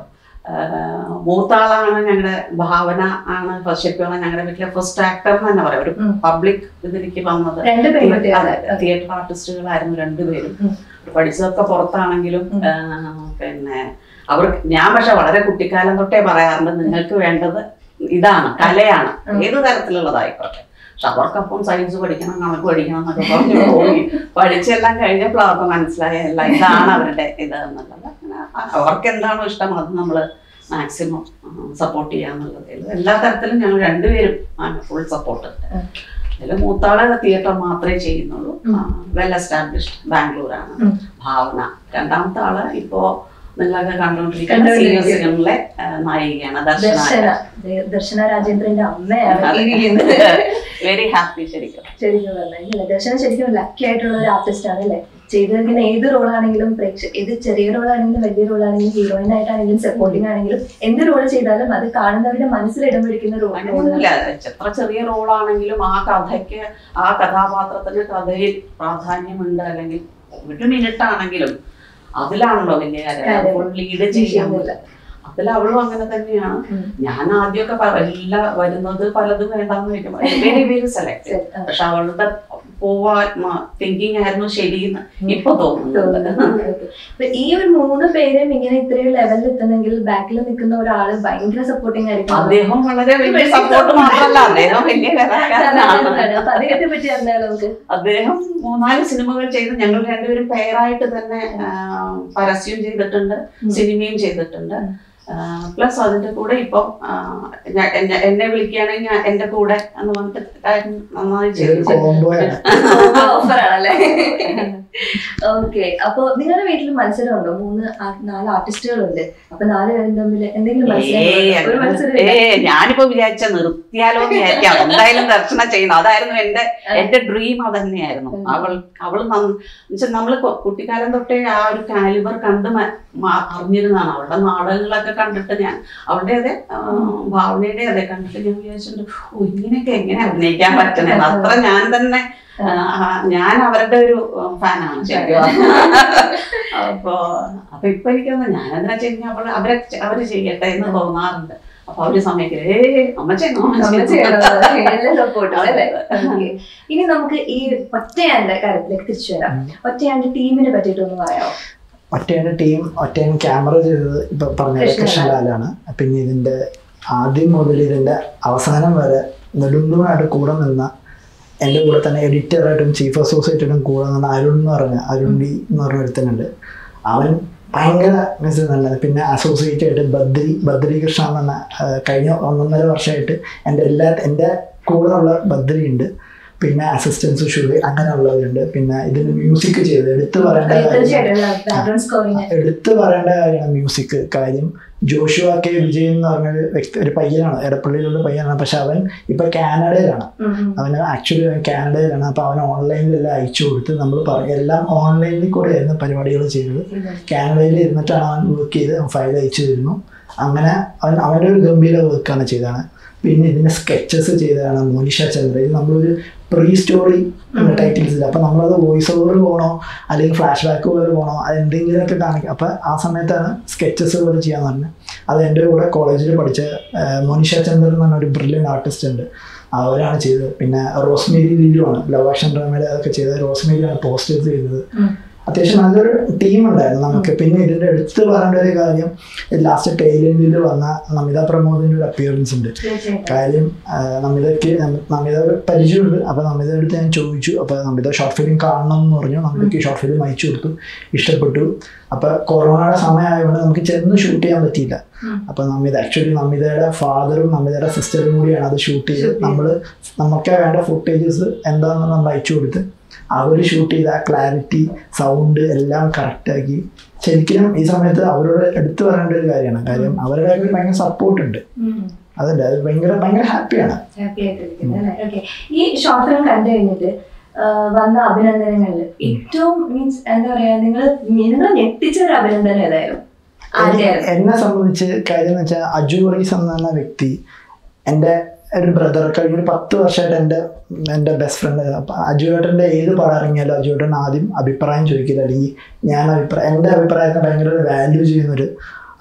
മൂത്താളാണ് ഞങ്ങളുടെ ഭാവന ആണ് ശരിക്കും ഞങ്ങളുടെ വീട്ടിലെ ഫസ്റ്റ് ആക്ടർ എന്ന് തന്നെ പറയാം ഒരു ഉം. പബ്ലിക് ഇതിലേക്ക് വന്നത് രണ്ട് പെൺകുട്ടികളാണ് തിയേറ്റർ ആർട്ടിസ്റ്റുകളായിരുന്നു രണ്ടുപേരും ഉം. പഠിച്ചതൊക്കെ പുറത്താണെങ്കിലും ഉം. ആ, പിന്നെ അവർ ഞാൻ പക്ഷെ വളരെ കുട്ടിക്കാലം തൊട്ടേ പറയാറുണ്ട് നിങ്ങൾക്ക് വേണ്ടത് ഇതാണ് കലയാണ് ഉം. ഏത് തരത്തിലുള്ളതായിക്കോട്ടെ പക്ഷെ അവർക്കപ്പം സയൻസ് പഠിക്കണം കണക്ക് പഠിക്കണം എന്നൊക്കെ പറഞ്ഞു പോയി പഠിച്ചെല്ലാം കഴിഞ്ഞപ്പോൾ അവർക്ക് മനസ്സിലായല്ല ഇതാണ് അവരുടെ ഇത് എന്നുള്ളത് അങ്ങനെ അവർക്ക് എന്താണോ ഇഷ്ടം അത് നമ്മൾ മാക്സിമം സപ്പോർട്ട് ചെയ്യാന്നുള്ളതിൽ എല്ലാ തരത്തിലും ഞങ്ങൾ രണ്ടുപേരും ഫുൾ സപ്പോർട്ട് ഉം. അതിൽ മൂത്താള് തിയേറ്റർ മാത്രമേ ചെയ്യുന്നുള്ളൂ ഉം. വെൽ എസ്റ്റാബ്ലിഷ്ഡ് ബാംഗ്ലൂരാണ് ഉം. ഭാവന രണ്ടാമത്തെ ആള് ഇപ്പോ നിങ്ങളൊക്കെ കണ്ടുകൊണ്ടിരിക്കുന്ന കണ്ടുകൊണ്ടിരിക്കുന്ന സീരിയസ് ഫിലിമിലെ നായികയാണ് ദർശന ദർശന ദേ- ദർശന രാജേന്ദ്രന്റെ അമ്മയാണ് ഇരിക്കുന്നത് വെരി ഹാപ്പി ശരിക്കും ശരിക്കും പറഞ്ഞാൽ ദർശന ശരിക്കും ലക്കി ആയിട്ടുള്ള ഒരു ആർട്ടിസ്റ്റ് ആണ് അല്ലേ ചെയ്തിരിക്കുന്ന ഏത് റോളാണെങ്കിലും പ്രേക്ഷ ഏത് ചെറിയ റോളാണെങ്കിലും വലിയ റോളാണെങ്കിലും ഹീറോയിൻ ആയിട്ടാണെങ്കിലും സപ്പോർട്ടിംഗ് ആണെങ്കിലും എന്ത് റോൾ ചെയ്താലും അത് കാണുന്നവരുടെ മനസ്സിൽ ഇടം പിടിക്കുന്ന റോൾ അങ്ങനെയൊന്നുമില്ല എത്ര ചെറിയ റോളാണെങ്കിലും ആ കഥയ്ക്ക് ആ കഥാപാത്രത്തിന് കഥയിൽ പ്രാധാന്യമുണ്ട് അല്ലെങ്കിൽ ഒരു മിനിറ്റ് ആണെങ്കിലും അതിലാണല്ലോ വലിയ കാര്യം കാര്യം. ഫുൾ ലീഡ് ചെയ്യാൻ അതിൽ അവളും അങ്ങനെ തന്നെയാണ് ഉം. ഞാൻ ആദ്യമൊക്കെ പ- എല്ലാ വരുന്നത് പലതും വേണ്ടാന്ന് വെക്കും വെരി വെരി സെലക്ട് പക്ഷെ അവളുടെ പോവാൻ തിങ്കിങ് ആയിരുന്നു ശരിയെന്ന് ഇപ്പൊ തോന്നുന്നുണ്ട് അപ്പൊ ഈ ഒരു മൂന്ന് പേരും ഇങ്ങനെ ഇത്രയും ലെവലിൽ എത്തണമെങ്കിൽ ബാക്കിൽ നിൽക്കുന്ന ഒരാള് ഭയങ്കര സപ്പോർട്ടിംഗ് ആയിരിക്കും അദ്ദേഹം വളരെ വലിയ സപ്പോർട്ട് മാത്രമല്ല അദ്ദേഹം വലിയ കലാകാരനാണ് അപ്പൊ അദ്ദേഹത്തെ പറ്റി അറിഞ്ഞാലോ നമുക്ക് അദ്ദേഹം മൂന്നാല് സിനിമകൾ ചെയ്ത് ഞങ്ങൾ രണ്ടുപേരും പെയറായിട്ട് തന്നെ ആ, പരസ്യം ചെയ്തിട്ടുണ്ട് ഉം. സിനിമയും ചെയ്തിട്ടുണ്ട് ഉം. പ്ലസ് അതിന്റെ കൂടെ ഇപ്പം ആ, ഞാൻ- എന്നെ- എന്നെ വിളിക്കുകയാണെങ്കിൽ ഞാൻ എന്റെ കൂടെ എന്ന് പറഞ്ഞിട്ട് കാര്യം നന്നായി ഇതൊരു ചെയ്തു കോംബോയാണ് ഓഫർ ആണല്ലേ ഓക്കെ അപ്പൊ നിങ്ങളുടെ വീട്ടിൽ മത്സരം ഉണ്ടോ മൂന്ന് ആ- നാല് ആർട്ടിസ്റ്റുകളുണ്ട് അപ്പൊ നാല് പേരും തമ്മിൽ എന്തെങ്കിലും മത്സരം ഏയ് ഉണ്ടോ? ഒരു മത്സരം ഏ ഞാനിപ്പോ വിചാരിച്ച നിർത്തിയാലോ എന്ന് വിചാരിക്കാം എന്തായാലും ദർശനം ചെയ്യണം അതായിരുന്നു എന്റെ എന്റെ ഡ്രീം അതന്നെയായിരുന്നു ഉം. അവൾ അവൾ വെച്ചാൽ നമ്മള് കൊ- കുട്ടിക്കാലം തൊട്ടേ ആ ഒരു കാലിബർ കണ്ട് മ- മ- അറിഞ്ഞിരുന്നതാണ് അവളുടെ നാടകങ്ങളൊക്കെ കണ്ടിട്ട് ഞാൻ അവളുടെ അതെ ആ, ഭാവനയുടെ അതെ കണ്ടിട്ട് ഞാൻ വിചാരിച്ചിട്ടുണ്ട് ഓ ഇങ്ങനെയൊക്കെ എങ്ങനെ അഭിനയിക്കാൻ പറ്റണേ അത്ര ഞാൻ തന്നെ ആ, ഞാൻ അവരുടെ ഒരു ഫാനാണ് ശരിക്കും അപ്പോ അപ്പൊ ഇപ്പൊ എനിക്കൊന്ന് ഞാൻ എന്താ ചെയ്യുക അവള് അവരെ അവര് ചെയ്യട്ടെ എന്ന് തോന്നാറുണ്ട് അപ്പൊ അവര് സമയത്തില് ഏ അമ്മ ചെയ്യണോ അമ്മ നമ്മൾ ചെയ്യണോ?" ചെയ്യണം. എല്ലാം സപ്പോർട്ട് അല്ലേ Okay. ഇനി നമുക്ക് ഈ ഒറ്റയാന്റെ കാര്യത്തിലേക്ക് തിരിച്ചു വരാം ഒറ്റയാന്റെ ടീമിനെ പറ്റിയിട്ടൊന്ന് പറയാമോ ഒറ്റയാണ് ടീം ഒറ്റയാണ് ക്യാമറ ചെയ്തത് ഇപ്പൊ പറഞ്ഞ കൃഷ്ണലാൽ. കൃഷ്ണലാലാണ് പിന്നെ ഇതിന്റെ ആദ്യം മുതൽ ഇതിന്റെ അവസാനം വരെ നെടുന്തൂണായിട്ട് കൂടെ നിന്ന എൻ്റെ കൂടെ തന്നെ എഡിറ്ററായിട്ടും ചീഫ് അസോസിയേറ്റായിട്ടും കൂടെ നിന്ന അരുൺ എന്ന് പറഞ്ഞ അരുൺ ഡി എന്ന് പറഞ്ഞ ഒരുത്തനുണ്ട് അവൻ ഭയങ്കര മെസ്സേജ് നല്ലത് പിന്നെ അസോസിയേറ്റ് ആയിട്ട് ബദ്രി ബദ്രി കൃഷ്ണ എന്ന് പറഞ്ഞ ആ, കഴിഞ്ഞ ഒന്നൊന്നര വർഷമായിട്ട് എൻ്റെ എല്ലാ എൻ്റെ കൂടെ ഉള്ള ബദ്രി ഉണ്ട് പിന്നെ അസിസ്റ്റൻസ് ഷുഡ് അങ്ങനെയുള്ളവരുണ്ട് പിന്നെ ഇതിന് മ്യൂസിക് ചെയ്ത് എടുത്തു പറയേണ്ട കാര്യം തീർച്ചയായിട്ടും ബാക്ക്ഗ്രൗണ്ട് സ്കോറിങ് എടുത്തു പറയേണ്ട കാര്യമാണ് മ്യൂസിക് കാര്യം ജോഷുവ കെ വിജയൻ എന്ന് പറഞ്ഞൊരു വ്യക്തി ഒരു പയ്യനാണ് എടപ്പള്ളിയിലുള്ള പയ്യനാണ് പക്ഷെ അവൻ ഇപ്പൊ കാനഡയിലാണ് അവന് ആക്ച്വലി അവൻ കാനഡയിലാണ് അപ്പൊ അവൻ ഓൺലൈനിലെല്ലാം അയച്ചു കൊടുത്ത് നമ്മൾ പറയും എല്ലാം ഓൺലൈനിൽ കൂടെ ആയിരുന്നു പരിപാടികൾ ചെയ്തത് കാനഡയിൽ ഇരുന്നിട്ടാണ് അവൻ വർക്ക് ചെയ്ത് ഫയൽ അയച്ചു തരുന്നു അങ്ങനെ അവൻ അവൻ്റെ ഒരു ഗംഭീര വർക്കാണ് ചെയ്തതാണ് പിന്നെ ഇതിന്റെ സ്കെച്ചസ് ചെയ്തതാണ് മോനിഷ ചന്ദ്ര ഇത് നമ്മളൊരു പ്രീ സ്റ്റോറി ടൈറ്റിൽസ് ഇല്ല അപ്പൊ നമ്മളത് വോയിസ് ഓവർ പോകണോ അല്ലെങ്കിൽ ഫ്ലാഷ് ബാക്ക് പോലെ പോകണോ അത് എന്തെങ്കിലുമൊക്കെ കാണിക്കും അപ്പൊ ആ സമയത്താണ് സ്കെച്ചസ് പോലെ ചെയ്യാന്ന് പറഞ്ഞത് അത് എൻ്റെ കൂടെ കോളേജിൽ പഠിച്ച ആ, മോനിഷ ചന്ദ്രൻ എന്ന് പറഞ്ഞ ഒരു ബ്രില്യൻ ആർട്ടിസ്റ്റ് ഉണ്ട് അവരാണ് ചെയ്തത് പിന്നെ റോസ്മേരി ലിലു ആണ് ലവ് ആക്ഷൻ ഡ്രാമയുടെ അതൊക്കെ ചെയ്തത് റോസ്മേരിയാണ് പോസ്റ്റേഴ്സ് ചെയ്തത് അത്യാവശ്യം നല്ലൊരു ടീം ഉണ്ടായിരുന്നു നമുക്ക് പിന്നെ ഇതിന്റെ എടുത്ത് പറയേണ്ട ഒരു കാര്യം ലാസ്റ്റ് ടൈലൻഡിൽ വന്ന നമിത പ്രമോദിന്റെ ഒരു അപ്പിയറൻസ് ഉണ്ട് കാര്യം ആ, നമിതയ്ക്ക് നമി- നമിത പരിചയമുണ്ട് അപ്പോൾ നമിത അടുത്ത് ഞാൻ ചോദിച്ചു അപ്പോൾ നമിത ഷോർട്ട് ഫിലിം കാണണം എന്ന് പറഞ്ഞു നമിതയ്ക്ക് ഷോർട്ട് ഫിലിം അയച്ചു കൊടുത്തു ഇഷ്ടപ്പെട്ടു അപ്പോൾ കൊറോണയുടെ സമയമായതുകൊണ്ട് നമുക്ക് ചെന്ന് ഷൂട്ട് ചെയ്യാൻ പറ്റിയില്ല അപ്പോൾ നമിത ആക്ച്വലി നമിതയുടെ ഫാദറും നമിതയുടെ സിസ്റ്ററും കൂടിയാണ് അത് ഷൂട്ട് ചെയ്ത് Shoot ചെയ്തത്. നമ്മൾ നമുക്ക് വേണ്ട ഫുട്ടേജസ് എന്താണെന്ന് നമ്മൾ അയച്ചു കൊടുത്ത് അവർ ഷൂട്ട് ചെയ്ത ആ ക്ലാരിറ്റി സൗണ്ട് എല്ലാം കറക്റ്റാക്കി ശരിക്കും ഈ സമയത്ത് അവരോട് എടുത്തു പറയേണ്ട ഒരു കാര്യമാണ് കാര്യം അവരുടെ ഒരു ഭയങ്കര സപ്പോർട്ട് ഉണ്ട് അതുണ്ട് അത് ഭയങ്കര ഭയങ്കര ഹാപ്പിയാണ് ഹാപ്പി ആയിട്ടിരിക്കുന്നത് അല്ലേ ഓക്കെ ഈ ഷോർട്ട് ഫിലിം കണ്ടു കഴിഞ്ഞിട്ട് ആ, വന്ന അഭിനന്ദനങ്ങളിൽ ഏറ്റവും മീൻസ് എന്താ പറയാ നിങ്ങൾ നിങ്ങൾ ഞെട്ടിച്ച ഒരു അഭിനന്ദനം ഏതായിരുന്നു ആദ്യമായിരുന്നു എന്നെ സംബന്ധിച്ച് കാര്യം എന്ന് വെച്ചാൽ അജു റീസ് എന്ന് പറഞ്ഞ വ്യക്തി എൻ്റെ ഒരു ബ്രദർ കഴിഞ്ഞ ഒരു പത്ത് വർഷമായിട്ട് എൻ്റെ എൻ്റെ ബെസ്റ്റ് ഫ്രണ്ട് അപ്പം അജുവേട്ടൻ്റെ ഏത് പടം ഇറങ്ങിയാലും അജുവേട്ടൻ ആദ്യം അഭിപ്രായം ചോദിക്കില്ല അല്ലെങ്കിൽ ഞാൻ അഭിപ്രായം എൻ്റെ അഭിപ്രായത്തിന് ഭയങ്കര വാല്യൂ ചെയ്യുന്നൊരു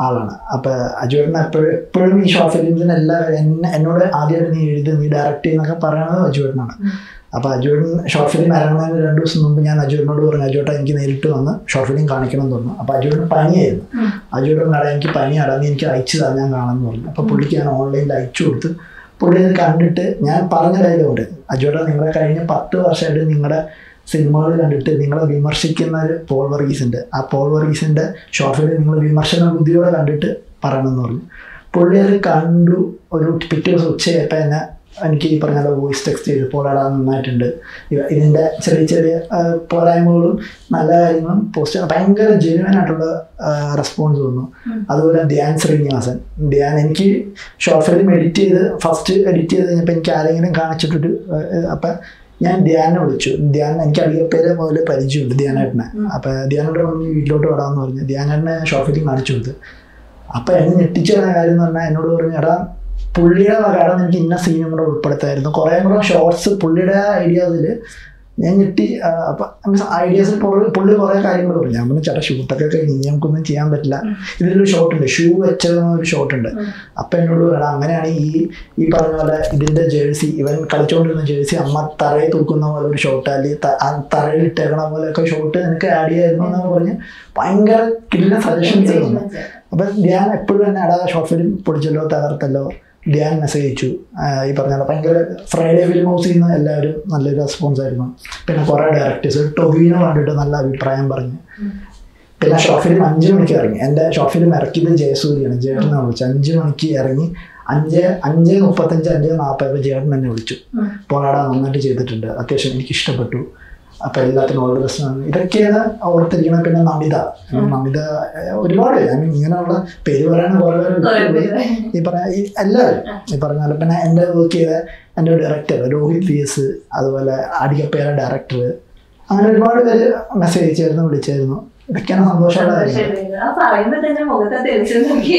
ആളാണ് അപ്പൊ അജുവേട്ടൻ എപ്പോഴും എപ്പോഴും ഈ ഷോർട്ട് ഫിലിംസിന് എല്ലാ എന്നെ എന്നോട് ആദ്യമായിട്ട് നീ എഴുതി നീ ഡയറക്റ്റ് ചെയ്യുന്നൊക്കെ പറയണത് അജുവേട്ടനാണ് അപ്പൊ അജുവേട്ടൻ ഷോർട്ട് ഫിലിം ഇറങ്ങുന്നതിന് രണ്ട് ദിവസം മുമ്പ് ഞാൻ അജുവേട്ടനോട് പറഞ്ഞു അജുവേട്ടൻ എനിക്ക് നേരിട്ട് വന്ന് ഷോർട്ട് ഫിലിം കാണിക്കണം എന്ന് പറഞ്ഞു അപ്പൊ അജുവേട്ടൻ പനിയായിരുന്നു അജുവേട്ടൻ കട എനിക്ക് പനി അടങ്ങി എനിക്ക് അയച്ചു താ ഞാൻ കാണാമെന്ന് പറഞ്ഞു അപ്പൊ പുള്ളിക്ക് ഞാൻ ഓൺലൈനിൽ അയച്ചു കൊടുത്ത് പുള്ളി അത് കണ്ടിട്ട് ഞാൻ പറഞ്ഞ ഡയലോഗുണ്ട് അജുവേട്ടൻ നിങ്ങളെ കഴിഞ്ഞ പത്ത് വർഷമായിട്ട് നിങ്ങളുടെ സിനിമകൾ കണ്ടിട്ട് നിങ്ങളെ വിമർശിക്കുന്ന ഒരു പോൾ വർഗീസ് ഉണ്ട് ആ പോൾ വർഗീസിന്റെ ഷോർട്ട് ഫിലിം നിങ്ങൾ വിമർശന ബുദ്ധിയോടെ കണ്ടിട്ട് പറയണമെന്ന് പറഞ്ഞു പുള്ളി അത് കണ്ടു ഒരു പിറ്റേ ദിവസം ഉച്ചയായപ്പോൾ എന്നെ എനിക്ക് ഈ പറഞ്ഞ വോയിസ് ടെക്സ്റ്റ് ചെയ്തു പോളാടാ നന്നായിട്ടുണ്ട് ഇവ- ഇതിന്റെ ചെറിയ ചെറിയ ആ, പോരായ്മകളും നല്ല കാര്യങ്ങളും പോസ്റ്റ് ഭയങ്കര ജെനുവൻ ആയിട്ടുള്ള റെസ്പോൺസ് വന്നു അതുപോലെ ധ്യാൻ ശ്രീനിവാസൻ ധ്യാൻ എനിക്ക് ഷോർട്ട് ഫിലിം എഡിറ്റ് ചെയ്ത് ഫസ്റ്റ് എഡിറ്റ് ചെയ്ത് കഴിഞ്ഞപ്പോൾ എനിക്ക് ആരെങ്കിലും കാണിച്ചിട്ടൊരു ആ, അപ്പം ഞാൻ ധ്യാനെ വിളിച്ചു ധ്യാൻ എനിക്ക് അടിയപ്പേരെ മുതൽ പരിചയമുണ്ട് ധ്യാനേട്ടനെ അപ്പം ധ്യാനോട് പറഞ്ഞു വീട്ടിലോട്ട് വിടാമെന്ന് പറഞ്ഞു ധ്യാനേട്ടനെ ഷോർട്ട് ഫിലിം കാണിച്ചു കൊടുത്ത് അപ്പം എന്നെ ഞെട്ടിച്ച കാര്യം എന്ന് പറഞ്ഞാൽ എന്നോട് പറഞ്ഞു എടാ പുള്ളിയുടെ കാരണം എനിക്ക് ഇന്ന സീനും കൂടെ ഉൾപ്പെടുത്തായിരുന്നു കുറേ കൂടെ ഷോർട്സ് പുള്ളിയുടെ ഐഡിയാസിൽ ഞാൻ ഞെട്ടി ആ, അപ്പൊ മീൻസ് ഐഡിയാസിൽ പുള്ളി കുറേ കാര്യങ്ങൾ പറഞ്ഞു ഞാൻ പറഞ്ഞു ചേട്ടാ ഷൂട്ടൊക്കെ കഴിഞ്ഞ് ഇനി നമുക്കൊന്നും ചെയ്യാൻ പറ്റില്ല ഇതിലൊരു ഷോട്ട് ഉണ്ട് ഷൂ വെച്ചതെന്ന് ഒരു ഷോട്ട് ഉണ്ട് അപ്പൊ എന്നോട് പറയാം അങ്ങനെയാണ് ഈ ഈ പറഞ്ഞ പോലെ ഇതിന്റെ ജേഴ്സി ഇവൻ കളിച്ചുകൊണ്ടിരുന്ന ജേഴ്സി അമ്മ തറയിൽ തൂക്കുന്ന പോലെ ഒരു ഷോട്ട് അല്ലെങ്കിൽ ത- ആ തറയിൽ ഇട്ടേക്കണ പോലെയൊക്കെ ഷോട്ട് നിനക്ക് ആഡ് ചെയ്യായിരുന്നു എന്നൊക്കെ പറഞ്ഞ് ഭയങ്കര കില്ല സജഷൻസ് തന്നു അപ്പൊ ഞാൻ എപ്പോഴും തന്നെ അടാ ഷോർട്ട് ഫിലിം പൊളിച്ചല്ലോ തകർത്തല്ലോ ധ്യാൻ മെസ്സേജ് അയച്ചു ആ, ഈ പറഞ്ഞ പോലെ ഭയങ്കര ഫ്രൈഡേ ഫിലിം ഹൗസിൽ നിന്ന് എല്ലാവരും നല്ലൊരു റെസ്പോൺസ് ആയിരുന്നു പിന്നെ കുറേ ഡയറക്ടേഴ്സ് ടൊബീനോ കണ്ടിട്ട് നല്ല അഭിപ്രായം പറഞ്ഞു പിന്നെ ഷോർട്ട് ഫിലിം അഞ്ച് മണിക്ക് ഇറങ്ങി എൻ്റെ ഷോർട്ട് ഫിലിം ഇറക്കിയത് ജയസൂര്യാണ് ജേട്ടനെ വിളിച്ചു അഞ്ച് മണിക്ക് ഇറങ്ങി അഞ്ച് അഞ്ച് മുപ്പത്തഞ്ച് അഞ്ച് നാൽപ്പത് ജേട്ടൻ എന്നെ വിളിച്ചു പോളാടാ നന്നായിട്ട് ചെയ്തിട്ടുണ്ട് അത്യാവശ്യം എനിക്ക് ഇഷ്ടപ്പെട്ടു അപ്പൊ എല്ലാത്തിനും ഓൾ ബെസ്റ്റ് ആണ് ഇതൊക്കെയാണ് ഓർത്തിരിക്കുന്നത് പിന്നെ നമിത നമിത ഏഹ്, ഒരുപാട് ഐ മീൻ ഇങ്ങനെയുള്ള പേര് പറയാൻ കുറെ പേര് ഈ പറഞ്ഞ ഈ എല്ലാവരും ഈ പറഞ്ഞ പോലെ പിന്നെ എൻ്റെ വർക്ക് ചെയ്ത എൻ്റെ ഡയറക്ടർ രോഹിത് വി എസ് അതുപോലെ അടികപ്പേര ഡയറക്ടർ അങ്ങനെ ഒരുപാട് പേര് മെസ്സേജ് അയച്ചായിരുന്നു വിളിച്ചായിരുന്നു ഇതൊക്കെയാണ് സന്തോഷമുള്ള കാര്യങ്ങൾ ആ പറയുമ്പോ തന്നെ മുഖത്തെ തെളിച്ചു നോക്കി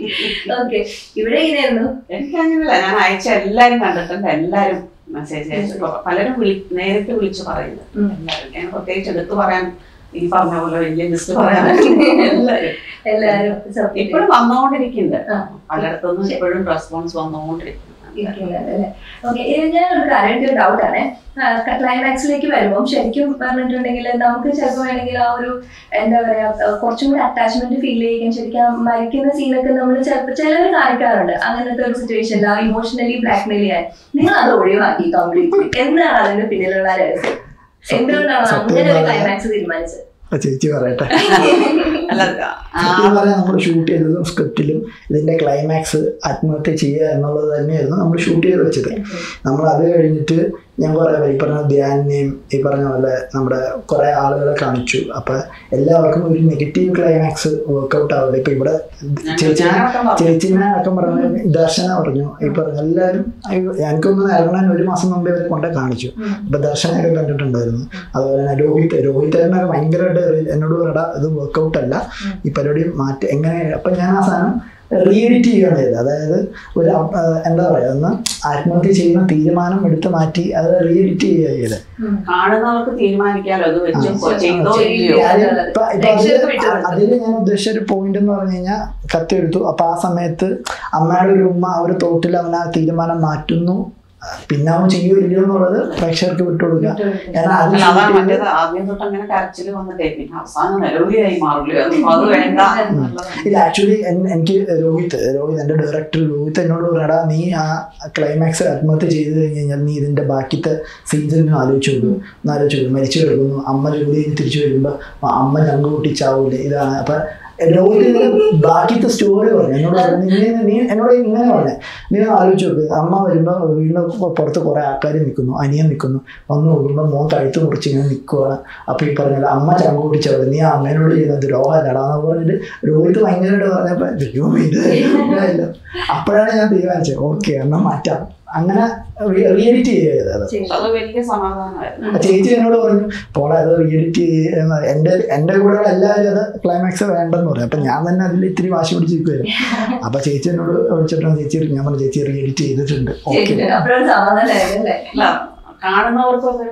ഓക്കെ ഇവിടെ എങ്ങനെയായിരുന്നു എനിക്ക് അങ്ങനെയല്ല ഞാൻ അയച്ച എല്ലാരും കണ്ടിട്ടുണ്ട് എല്ലാരും മെസ്സേജ് അയച്ചു പലരും വിളി നേരിട്ട് വിളിച്ച് പറയുന്നത് ഉം. എല്ലാവരും ഞാൻ പ്രത്യേകിച്ച് എടുത്തു പറയാൻ ഈ പറഞ്ഞ പോലെ വലിയ ലിസ്റ്റ് പറയാൻ എല്ലാവരും എല്ലാരും support ഇപ്പോഴും വന്നുകൊണ്ടിരിക്കുന്നുണ്ട് ആ. പലയിടത്തുനിന്നും ഇപ്പോഴും റെസ്പോൺസ് വന്നുകൊണ്ടിരിക്കുന്നുണ്ട് ഇരിക്കുന്നത് അല്ലേ ഓക്കെ ഞാൻ ഒരു കാര്യം എനിക്കൊരു ഡൗട്ടാണ് ക്ലൈമാക്സിലേക്ക് വരുമ്പോൾ ശരിക്കും പറഞ്ഞിട്ടുണ്ടെങ്കിൽ നമുക്ക് ചിലപ്പോൾ വേണമെങ്കിൽ ആ ഒരു എന്താ പറയാ അഹ് കുറച്ചും കൂടി അറ്റാച്ച്മെന്റ് ഫീൽ ചെയ്യിക്കാൻ ശരിക്കും ആ മരിക്കുന്ന സീനൊക്കെ നമ്മൾ ചിലപ്പോൾ ചിലവർ കാണിക്കാറുണ്ട് അങ്ങനത്തെ ഒരു സിറ്റുവേഷനിൽ ആ ഇമോഷണലി ബ്ലാക്ക്മെയിൽ ചെയ്യാൻ നിങ്ങൾ അത് ഒഴിവാക്കി കംപ്ലീറ്റ്ലി എന്താണ് അതിന്റെ പിന്നിലുള്ള രഹസ്യം എന്തുകൊണ്ടാണ് സത്യം അങ്ങനെ ഒരു പറഞ്ഞാൽ- ക്ലൈമാക്സ് തീരുമാനിച്ചത് ആ ചേച്ചി പറയട്ടെ അല്ല ആ സത്യം പറഞ്ഞാൽ നമ്മൾ ഷൂട്ട് ചെയ്തതും സ്ക്രിപ്റ്റിലും ഇതിന്റെ ക്ലൈമാക്സ് ആത്മഹത്യ ചെയ്യുക എന്നുള്ളത് തന്നെയായിരുന്നു നമ്മൾ ഷൂട്ട് ചെയ്ത് വെച്ചത് നമ്മൾ അത് കഴിഞ്ഞിട്ട് ഞാൻ കുറേ പേര് ഈ പറഞ്ഞ ധ്യാനെയും ഈ പറഞ്ഞ പോലെ നമ്മുടെ കുറേ ആളുകളെ കാണിച്ചു അപ്പൊ എല്ലാവർക്കും ഒരു നെഗറ്റീവ് ക്ലൈമാക്സ് വർക്ക്ഔട്ട് ആവില്ല ഇപ്പൊ ഇവിടെ ചേച്ചി ഞാനൊക്കെ പറഞ്ഞു. ചേച്ചിനെ അടക്കം പറഞ്ഞ ദർശന പറഞ്ഞു ഈ പറഞ്ഞ എല്ലാവരും അയ്യോ, എനിക്കൊന്നും ഇറങ്ങാൻ ഒരു മാസം മുമ്പേ അവരെ കൊണ്ടേ കാണിച്ചു അപ്പൊ ദർശനയൊക്കെ കണ്ടിട്ടുണ്ടായിരുന്നു അതുപോലെ തന്നെ രോഹിത് രോഹിതേട്ടനൊക്കെ ഭയങ്കരമായിട്ട് എന്നോട് പറയടാ ഇത് വർക്കൗട്ട് അല്ല ഈ പരിപാടി മാറ്റി എങ്ങനെ അപ്പൊ ഞാൻ ആ സാധനം റീഎഡിറ്റ് ചെയ്യുകയാണ് ചെയ്തത് അതായത് ഒരു അപ്- ആ, എന്താ പറയുക ഒന്ന് ആത്മഹത്യ ചെയ്യുന്ന തീരുമാനം എടുത്ത് മാറ്റി അത് റീഎഡിറ്റ് ചെയ്യുക ചെയ്തത് കാണുന്നവർക്ക് തീരുമാനിക്കാലോ ഇത് വെച്ച് ആ, ചെയ്തോ ശരി. ഇല്ലയോ അതെ, കാര്യം അതെ. ഇപ്പൊ- ഇപ്പൊ രക്ഷയൊക്കെ അതില് വിട്ടു അതില് ഞാൻ ഉദ്ദേശിച്ച ഒരു പോയിന്റ് എന്ന് പറഞ്ഞു കഴിഞ്ഞാൽ കത്തെടുത്തു അപ്പൊ ആ സമയത്ത് അമ്മയുടെ ഒരു ഉമ്മ ആ ഒരു തോട്ടിൽ അവൻ ആ തീരുമാനം മാറ്റുന്നു പിന്നെ അവൻ ചെയ്യുമോ ഇല്ലയോ എന്നുള്ളത് പ്രേക്ഷകർക്ക് വിട്ടുകൊടുക്കുക കാരണം അത് അല്ല, shoot അതാണ് ചെയ്ത് മറ്റേത് ആദ്യം തൊട്ട് അങ്ങനെ കരച്ചിൽ വന്നിട്ടേ പിന്നെ അവസാനം നിലവിളിയായി മാറില്ല അത് വേണ്ട എന്നുള്ളതാണ്. ഇല്ല ആക്ച്വലി എനിക്ക് രോഹിത് രോഹിത് എൻ്റെ ഡയറക്ടർ രോഹിത് എന്നോട് പറയടാ നീ ആ ക്ലൈമാക്സ് ആത്മഹത്യ ചെയ്ത് കഴിഞ്ഞ് കഴിഞ്ഞാൽ നീ ഇതിന്റെ ബാക്കിത്തെ സീൻസിൽ നിന്ന് ആലോചിച്ച് നോക്കൂ ഒന്ന് ആലോചിച്ച് നോക്കൂ മരിച്ചു കിടക്കുന്നു അമ്മ ജോലി കഴിഞ്ഞ് തിരിച്ചു വരുമ്പോൾ അമ്മ ഞങ്ങൾ കൂട്ടിച്ചാവൂലേ ഇതാണ് അപ്പൊ രോഹിത് ഇതിന് ബാക്കിത്തെ സ്റ്റോറി പറഞ്ഞു എന്നോട് പറഞ്ഞു നീ നീ എന്നോട് ഇങ്ങനെ പറഞ്ഞേ നീ ഒന്ന് ആലോചിച്ച് നോക്ക് അമ്മ വരുമ്പോൾ വീടിന് പുറത്ത് കുറെ ആൾക്കാർ നിൽക്കുന്നു അനിയൻ നിൽക്കുന്നു വന്ന് നോക്കുമ്പോൾ മോൻ കഴുത്ത് മുറിച്ച് ഇങ്ങനെ നിൽക്കുവാണ് അപ്പൊ ഈ പറഞ്ഞ അമ്മ ചങ്കൂട്ടിച്ചവള് നീ ആ അമ്മേനോട് ചെയ്യുന്ന ദ്രോഹമല്ലടാന്ന് പറഞ്ഞിട്ട് രോഹിത് ഭയങ്കരമായിട്ട് പറഞ്ഞപ്പോ ദൈവം ഇത് ഇല്ലായല്ലോ. അപ്പോഴാണ് ഞാൻ തീരുമാനിച്ചത് ഓക്കെ എന്നാ മാറ്റാം അങ്ങനെ റിയലിറ്റി ചെയ്തത് അത് അത് വലിയ സമാധാനമായിരുന്നു ആ ചേച്ചി എന്നോട് പറഞ്ഞു പോളെ അത് റിയലിറ്റി എൻ്റെ എൻ്റെ കൂടെ എല്ലാവരും അത് ക്ലൈമാക്സ് വേണ്ടെന്ന് പറയും അപ്പൊ ഞാൻ തന്നെ അതിൽ ഇത്തിരി വാശി പിടിച്ചിരിക്കുവായിരുന്നു അപ്പൊ ചേച്ചി എന്നോട് വിളിച്ചിട്ടാണ് ചേച്ചി ഞാൻ പറഞ്ഞു ചേച്ചി റിയലിറ്റി ചെയ്തിട്ടുണ്ട് ഓക്കെ അപ്പോഴൊരു സമാധാനമായിരുന്നു അല്ലേ അല്ല കാണുന്നവർക്ക് അത്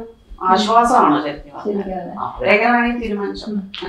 ആശ്വാസമാണ് ശരിക്കും പറഞ്ഞാൽ. ശരിയാണ്. അവരെങ്ങനെ വേണമെങ്കിൽ തീരുമാനിച്ചു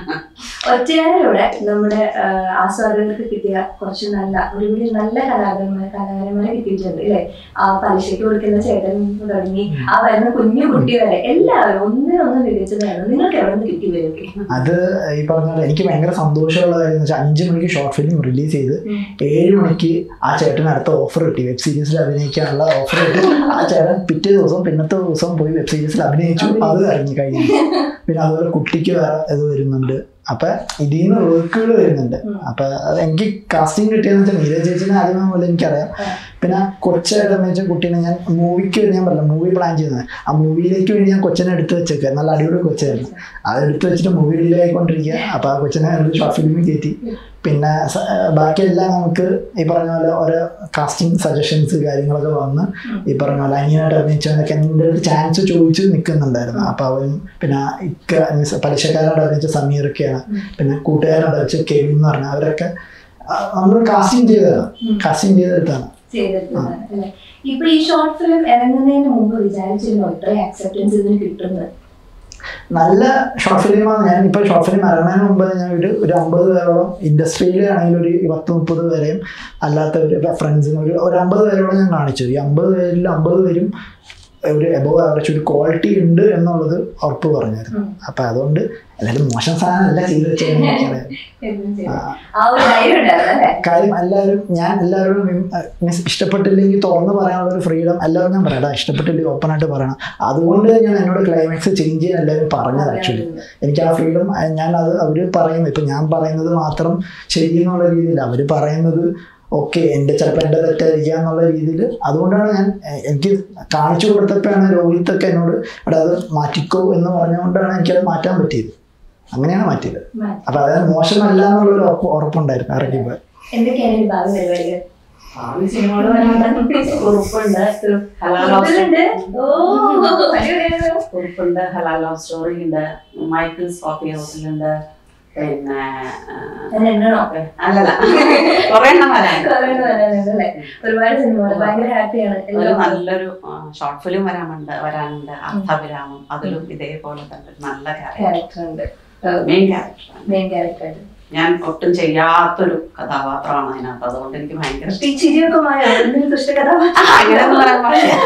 ഒറ്റയാനിലൂടെ നമ്മുടെ ആ, ആസ്വാദകർക്ക് കിട്ടിയ കുറച്ച് നല്ല ഒരുപിടി നല്ല കലാകാരന്മാരെ കലാകാരന്മാരെ കിട്ടിയിട്ടുണ്ട് അല്ലെ ആ പലിശയ്ക്ക് കൊടുക്കുന്ന ചേട്ടൻ തുടങ്ങി ആ വരുന്ന കുഞ്ഞു കുട്ടി വരെ എല്ലാവരും ഒന്നിനൊന്നും മികച്ചതായിരുന്നു നിങ്ങൾക്ക് എവിടെ നിന്ന് കിട്ടി വരും അത് ഈ പറഞ്ഞ പോലെ എനിക്ക് ഭയങ്കര സന്തോഷമുള്ള കാര്യം എന്ന് വെച്ചാൽ അഞ്ച് മണിക്ക് ഷോർട്ട് ഫിലിം റിലീസ് ചെയ്ത് ഉം. ഏഴ് മണിക്ക് ആ ചേട്ടന് അടുത്ത ഓഫർ കിട്ടി വെബ് സീരീസിൽ അഭിനയിക്കാനുള്ള ഓഫർ കിട്ടി ആ ചേട്ടൻ പിറ്റേ ദിവസം പിന്നത്തെ ദിവസം പോയി വെബ് സീരീസിൽ അഭിനയിച്ചു അത് ഇറങ്ങി കഴിഞ്ഞു പിന്നെ അതുപോലെ കുട്ടിക്ക് വേറെ ഇത് വരുന്നുണ്ട് അപ്പൊ ഇതിൽ നിന്ന് വർക്കുകൾ വരുന്നുണ്ട് ഉം. അപ്പൊ അത് എനിക്ക് കാസ്റ്റിംഗ് കിട്ടിയെന്ന് വെച്ചാൽ നീരജ് ചേച്ചിനെ ആദ്യമേ പോലെ എനിക്കറിയാം പിന്നെ കൊച്ചായിട്ട് അഭിനയിച്ച കുട്ടീനെ ഞാൻ മൂവിക്ക് വേണ്ടി ഞാൻ പറഞ്ഞില്ല മൂവി പ്ലാൻ ചെയ്തത് ആ മൂവിയിലേക്ക് വേണ്ടി ഞാൻ കൊച്ചിനെ എടുത്ത് വെച്ചേക്കുക നല്ല അടിപൊളി കൊച്ചായിരുന്നു അത് എടുത്ത് വെച്ചിട്ട് മൂവി ഡിലേ ആയിക്കൊണ്ടിരിക്കുക അപ്പൊ ആ കൊച്ചിനെ ഒരു ഷോർട്ട് ഫിലിമിൽ കയറ്റി പിന്നെ സ- ബാക്കിയെല്ലാം നമുക്ക് ഈ പറഞ്ഞ പോലെ ഓരോ കാസ്റ്റിംഗ് സജഷൻസ് കാര്യങ്ങളൊക്കെ വന്ന് ഈ പറഞ്ഞ പോലെ അനിയനായിട്ട് അഭിനയിച്ചവനൊക്കെ എൻ്റെ ഒരു ചാൻസ് ചോദിച്ച് നിൽക്കുന്നുണ്ടായിരുന്നു അപ്പൊ അവൻ പിന്നെ ഇക്ക മീൻസ് പലിശക്കാരോട് അഭിനയിച്ച സമീറൊക്കെയാണ് പിന്നെ കൂട്ടുകാരോട് അഭിനയിച്ച കെവിൻ എന്ന് പറഞ്ഞ അവരൊക്കെ നമ്മൾ കാസ്റ്റിംഗ് ചെയ്തതാണ് കാസ്റ്റിംഗ് ചെയ്തെടുത്താണ് ചെയ്തിട്ടുള്ളതാണ് അല്ലെ ഇപ്പൊ ഈ ഷോർട്ട് ഫിലിം ഇറങ്ങുന്നതിന് മുമ്പ് വിചാരിച്ചിരുന്നോ ഇത്രയും അക്സെപ്റ്റൻസ് ഇതിന് കിട്ടുന്നത് നല്ല ഷോർട്ട് ഫിലിമാണ് ഞാൻ ഇപ്പോൾ ഷോർട്ട് ഫിലിം ഇറങ്ങുന്നതിന് മുമ്പ് ഞാൻ ഒരു ഒരു അമ്പത് പേരോളം ഇൻഡസ്ട്രിയിലാണെങ്കിൽ ഒരു പത്ത് മുപ്പത് പേരെയും അല്ലാത്തവർ ഫ്രണ്ട്സിന് ഒരു ഒരു അമ്പത് പേരോളം ഞാൻ കാണിച്ചു ഈ അമ്പത് പേരിൽ അമ്പത് പേരും ഒരു എബോവ് ആവറേജ് ഒരു ക്വാളിറ്റി ഉണ്ട് എന്നുള്ളത് ഉറപ്പ് പറഞ്ഞായിരുന്നു ഉം. അപ്പൊ അതുകൊണ്ട് എന്തായാലും മോശം സാധനമല്ല ചെയ്ത് വെച്ചാൽ എന്തും ചെയ്തു. ആ ഒരു ധൈര്യം ഉണ്ടായിരുന്നു അല്ലെ കാര്യം എല്ലാവരും ഞാൻ എല്ലാവരോടും മീൻസ് ഇഷ്ടപ്പെട്ടില്ലെങ്കിൽ തുറന്ന് പറയാനുള്ള ഒരു ഫ്രീഡം എല്ലാവരും ഞാൻ പറയണം ഇഷ്ടപ്പെട്ടില്ലെങ്കിൽ ഓപ്പൺ ആയിട്ട് പറയണം അതുകൊണ്ട് ഞാൻ എന്നോട് ക്ലൈമാക്സ് ചേഞ്ച് ചെയ്യാൻ എല്ലാവരും പറഞ്ഞത് ആക്ച്വലി എനിക്ക് ആ ഫ്രീഡം ഞാൻ അത് അവർ പറയുന്നത് ഇപ്പം ഞാൻ പറയുന്നത് മാത്രം ശരി എന്നുള്ള രീതിയിൽ അവർ പറയുന്നത് ഓക്കെ എൻ്റെ ചിലപ്പോൾ എൻ്റെ തെറ്റായിരിക്കുക എന്നുള്ള രീതിയിൽ അതുകൊണ്ടാണ് ഞാൻ എ- എനിക്ക് കാണിച്ചു കൊടുത്തപ്പോഴാണ് രോഹിത്തൊക്കെ എന്നോട് എടാ അത് മാറ്റിക്കോ എന്ന് പറഞ്ഞുകൊണ്ടാണ് എനിക്കത് മാറ്റാൻ പറ്റിയത് അങ്ങനെയാണ് മാറ്റിയത് അപ്പം അതായത് മോശമല്ല എന്നുള്ളൊരു ഉറപ്പ് ഉറപ്പുണ്ടായിരുന്നു ഇറങ്ങിയപ്പോൾ എന്തൊക്കെയാണ് ഈ ഭാവി പരിപാടികൾ ഭാവി സിനിമകൾ വരാനുണ്ട് കുറുപ്പുണ്ട് ഹലാൽ ലവ് ഉണ്ട് ഓ അടിപൊളിയാണല്ലോ. കുറുപ്പുണ്ട് ഹലാൽ ലവ് സ്റ്റോറി ഉണ്ട് മൈക്കിൾസ് കോഫി ഹൗസിലുണ്ട് പിന്നെ ആ, അങ്ങനെ എണ്ണണോ അല്ലല്ല കുറെ എണ്ണം വരാൻ കുറേ എണ്ണം വരാനുണ്ട് അല്ലേ ഒരുപാട് സിനിമകൾ ഭയങ്കര ഹാപ്പിയാണ് ഒരു നല്ലൊരു ഷോർട്ട് ഫിലിം വരാനുണ്ട് വരാനുണ്ട് അർത്ഥവിരാമം അതിലും ഇതേപോലെ തന്നെ ഒരു നല്ല ക്യാരക്ടർ ക്യാരക്ടർ ഉണ്ട് മെയിൻ ക്യാരക്ടറാണ് മെയിൻ ക്യാരക്ടർ ഞാൻ ഒട്ടും ചെയ്യാത്തൊരു കഥാപാത്രമാണ് അതിനകത്ത് അതുകൊണ്ട് എനിക്ക് ഭയങ്കര ഇഷ്ടം ഈ ചിരിയൊക്കെ മായ എന്തെങ്കിലും ദുഷ്ട അങ്ങനെയൊന്നും പറയാൻ പാടില്ല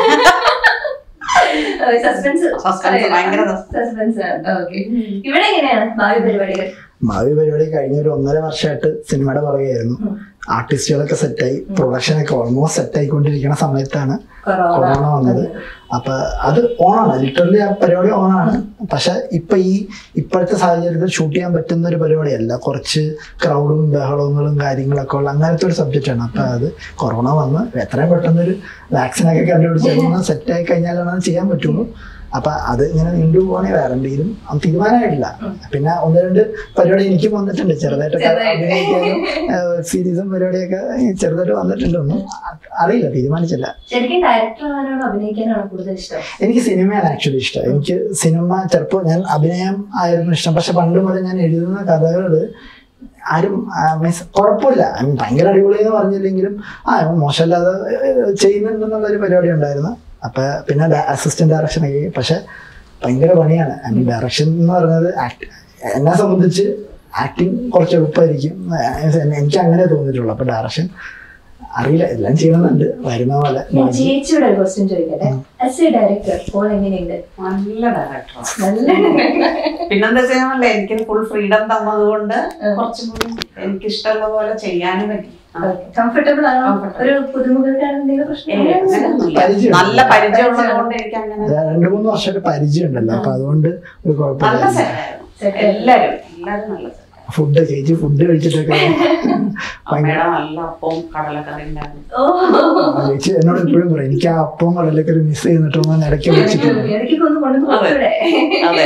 സസ്പെൻസ് Suspense, ഭയങ്കര suspense. സസ്പെൻസ് ഓക്കെ ഇവിടെ എങ്ങനെയാണ് ഭാവി പരിപാടികൾ ഭാവി പരിപാടി കഴിഞ്ഞ ഒരു ഒന്നര വർഷമായിട്ട് സിനിമയുടെ പുറകെയായിരുന്നു ഉം. ആർട്ടിസ്റ്റുകളൊക്കെ സെറ്റായി പ്രൊഡക്ഷനൊക്കെ ഓൾമോസ്റ്റ് സെറ്റ് ആയിക്കൊണ്ടിരിക്കുന്ന സമയത്താണ് കൊറോണ കൊറോണ വന്നത് അപ്പൊ അത് ഓണാണ് ലിറ്ററലി ആ പരിപാടി ഓണാണ് പക്ഷെ ഇപ്പൊ ഈ ഇപ്പോഴത്തെ സാഹചര്യത്തിൽ ഷൂട്ട് ചെയ്യാൻ പറ്റുന്ന ഒരു പരിപാടിയല്ല കുറച്ച് ക്രൗഡും ബഹളങ്ങളും കാര്യങ്ങളൊക്കെ ഉള്ള അങ്ങനത്തെ ഒരു സബ്ജക്റ്റ് ആണ് അപ്പൊ അത് കൊറോണ വന്ന് എത്രയും പെട്ടെന്ന് ഒരു വാക്സിനൊക്കെ കണ്ടുപിടിച്ച് സെറ്റ് ആയി കഴിഞ്ഞാലാണ് അത് ചെയ്യാൻ പറ്റുള്ളൂ അപ്പൊ അത് ഇങ്ങനെ നീണ്ടു പോകണേ വേറെ എന്തെങ്കിലും അത് തീരുമാനമായിട്ടില്ല പിന്നെ ഒന്ന് രണ്ട് പരിപാടി എനിക്കും വന്നിട്ടുണ്ട് ചെറുതായിട്ടൊക്കെ ചെറുതായിട്ട്. അഭിനയിക്കാനും സീരീസും പരിപാടിയൊക്കെ ചെറുതായിട്ട് വന്നിട്ടുണ്ട് ഒന്നും അറിയില്ല തീരുമാനിച്ചില്ല ശരിക്കും ഡയറക്ടർ ആവാനാണോ അഭിനയിക്കാനാണോ കൂടുതൽ ഇഷ്ടം എനിക്ക് സിനിമയാണ് ആക്ച്വലി ഇഷ്ടം എനിക്ക് സിനിമ ചിലപ്പോൾ ഞാൻ അഭിനയം ആയിരുന്നു ഇഷ്ടം പക്ഷെ പണ്ട് മുതൽ ഞാൻ എഴുതുന്ന കഥകൾ ആരും മീൻസ് കുഴപ്പമില്ല I mean, ഭയങ്കര അടിപൊളി എന്ന് പറഞ്ഞില്ലെങ്കിലും ആ ഇവൻ മോശമല്ലാതെ ഏഹ്, ചെയ്യുന്നുണ്ടെന്നുള്ളൊരു പരിപാടി ഉണ്ടായിരുന്നു അപ്പൊ പിന്നെ അസിസ്റ്റന്റ് ഡയറക്ഷൻ ഒക്കെ പക്ഷെ ഭയങ്കര പണിയാണ് ഐ മീൻ ഡയറക്ഷൻ എന്ന് പറയുന്നത് ആക്ട് എന്നെ സംബന്ധിച്ച് ആക്ടിങ് കുറച്ച് എളുപ്പമായിരിക്കും ഏഹ്, എനിക്ക് അങ്ങനെ തോന്നിയിട്ടുള്ളൂ അപ്പൊ ഡയറക്ഷൻ അറിയില്ല എല്ലാം ചെയ്യണമെന്നുണ്ട് വരുന്ന പോലെ ഞാൻ ചേച്ചിയുടെ ഒരു ക്വസ്റ്റ്യൻ ചോദിക്കട്ടെ ആസ് എ ഡയറക്ടർ പോൾ എങ്ങനെയുണ്ട് നല്ല ഡയറക്ടറാണ് നല്ല പിന്നെന്താ ചെയ്യാമല്ല എനിക്ക് ഫുൾ ഫ്രീഡം തന്നതുകൊണ്ട് കുറച്ചും കൂടി എനിക്ക് ഇഷ്ടമുള്ള പോലെ ചെയ്യാനും പറ്റി ആ. കംഫർട്ടബിൾ ആണോ Comfortable. ഒരു പുതുമുഖർക്കാണ് എന്തെങ്കിലും പ്രശ്നം ഏയ്, അങ്ങനെയൊന്നുമില്ല. പരിചയം. നല്ല പരിചയമുള്ളത് കൊണ്ട് എനിക്ക് അങ്ങനെ രണ്ടു മൂന്ന് വർഷമായിട്ട് പരിചയം ഉണ്ടല്ലോ അപ്പൊ അതുകൊണ്ട് ഒരു നല്ല കുഴപ്പമില്ല സെറ്റായിരുന്നു Set എല്ലാരും എല്ലാരും നല്ല സെറ്റ് ഫുഡ് ചേച്ചി ഫുഡ് കഴിച്ചിട്ടൊക്കെ അമ്മയുടെ നല്ല അപ്പവും കടലക്കറി ഉണ്ടായിരുന്നു ഓ ചേച്ചി എന്നോട് എപ്പോഴും പറയും എനിക്ക് ആ അപ്പം കടലൊക്കെ ഒരു മിസ് ചെയ്തിട്ടൊന്നും ഇടയ്ക്ക് വെച്ചിട്ടുണ്ട് ഇടയ്ക്കൊക്കെ ഒന്ന് കൊണ്ടു കൊടുത്തൂടെ അതെ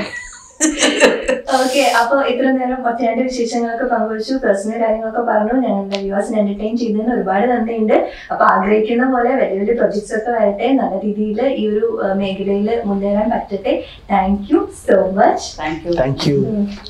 ഓക്കെ അപ്പൊ ഇത്ര നേരം ഒറ്റയാന്റെ വിശേഷങ്ങളൊക്കെ പങ്കുവച്ചു പേഴ്സണൽ കാര്യങ്ങളൊക്കെ പറഞ്ഞു ഞങ്ങളുടെ വ്യൂവേഴ്സിനെ എന്റർടൈൻ ചെയ്തതിന് ഒരുപാട് നന്ദിയുണ്ട് അപ്പൊ ആഗ്രഹിക്കുന്ന പോലെ വലിയ വലിയ പ്രൊജക്ട്സ് ഒക്കെ വരട്ടെ നല്ല രീതിയിൽ ഈ ഒരു മേഖലയിൽ മുന്നേറാൻ പറ്റട്ടെ thank you so much thank you thank you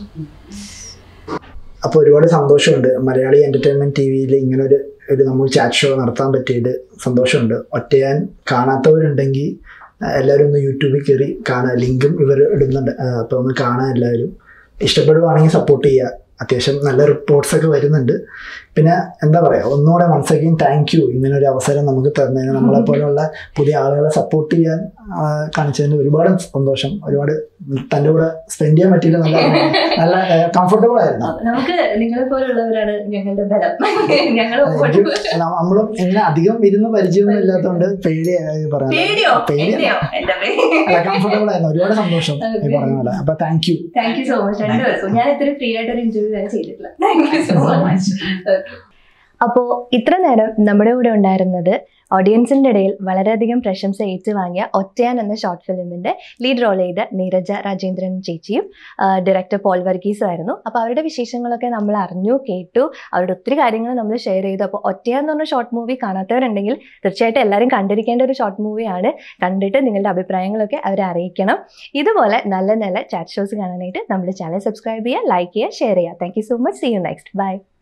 അപ്പോൾ ഒരുപാട് സന്തോഷമുണ്ട് മലയാളി എൻ്റർടൈൻമെൻറ്റ് ടി വിയിൽ ഇങ്ങനെ ഒരു ഒരു നമ്മൾ ചാറ്റ് ഷോ നടത്താൻ പറ്റിയിട്ട് സന്തോഷമുണ്ട് ഒറ്റയാൻ കാണാത്തവരുണ്ടെങ്കിൽ എല്ലാവരും ഒന്ന് യൂട്യൂബിൽ കയറി കാണുക ലിങ്കും ഇവർ ഇടുന്നുണ്ട് അപ്പോൾ ഒന്ന് കാണാൻ എല്ലാവരും ഇഷ്ടപ്പെടുവാണെങ്കിൽ സപ്പോർട്ട് ചെയ്യുക അത്യാവശ്യം നല്ല റിപ്പോർട്ട്സ് ഒക്കെ വരുന്നുണ്ട് പിന്നെ എന്താ പറയുക ഒന്നുകൂടെ വൺസ് അഗെയിൻ താങ്ക് യു ഇങ്ങനെ ഒരു അവസരം നമുക്ക് തന്നതിന് നമ്മളെ പോലുള്ള പുതിയ ആളുകളെ സപ്പോർട്ട് ചെയ്യാൻ ആ, കാണിച്ചതിന് ഒരുപാട് സന്തോഷം ഒരുപാട് തൻ്റെ കൂടെ സ്പെൻഡ് ചെയ്യാൻ പറ്റിയില്ല നല്ല നല്ല കംഫർട്ടബിൾ ആയിരുന്നു നമുക്ക് നിങ്ങളെ പോലുള്ളവരാണ് ഞങ്ങളുടെ ബലം ഞങ്ങൾ എനിക്ക് ന- നമ്മളും എന്നെ അധികം ഇരുന്ന് പരിചയമൊന്നും ഇല്ലാത്തതുകൊണ്ട് പേടിയായി പറയാം പേടിയോ പേടി എന്റെയോ എന്റെ അല്ല കംഫർട്ടബിൾ ആയിരുന്നു ഒരുപാട് സന്തോഷം ഈ പറഞ്ഞ പോലെ അപ്പൊ thank you thank you so much രണ്ടുപേർക്കും ഞാൻ ഇത്ര ഫ്രീ ആയിട്ട് ഒരു ഇന്റർവ്യൂ വരെ ചെയ്തിട്ടില്ല താങ്ക് യു സോ മച്ച് അപ്പോൾ ഇത്ര നേരം നമ്മുടെ കൂടെ ഉണ്ടായിരുന്നത് ഓഡിയൻസിൻ്റെ ഇടയിൽ വളരെയധികം പ്രശംസ ഏറ്റുവാങ്ങിയ ഒറ്റയാൻ എന്ന ഷോർട്ട് ഫിലിമിൻ്റെ ലീഡ് റോൾ ചെയ്ത നീരജ രാജേന്ദ്രൻ ചേച്ചിയും ഡയറക്ടർ പോൾ വർഗീസും ആയിരുന്നു അപ്പോൾ അവരുടെ വിശേഷങ്ങളൊക്കെ നമ്മൾ അറിഞ്ഞു കേട്ടു അവരുടെ ഒത്തിരി കാര്യങ്ങൾ നമ്മൾ ഷെയർ ചെയ്തു അപ്പോൾ ഒറ്റയാൻ എന്ന് പറഞ്ഞ ഷോർട്ട് മൂവി കാണാത്തവരുണ്ടെങ്കിൽ തീർച്ചയായിട്ടും എല്ലാവരും കണ്ടിരിക്കേണ്ട ഒരു ഷോർട്ട് മൂവിയാണ് കണ്ടിട്ട് നിങ്ങളുടെ അഭിപ്രായങ്ങളൊക്കെ അവരെ അറിയിക്കണം ഇതുപോലെ നല്ല നല്ല ചാറ്റ് ഷോസ് കാണാനായിട്ട് നമ്മുടെ ചാനൽ സബ്സ്ക്രൈബ് ചെയ്യുക ലൈക്ക് ചെയ്യുക ഷെയർ ചെയ്യുക thank you so much see you next by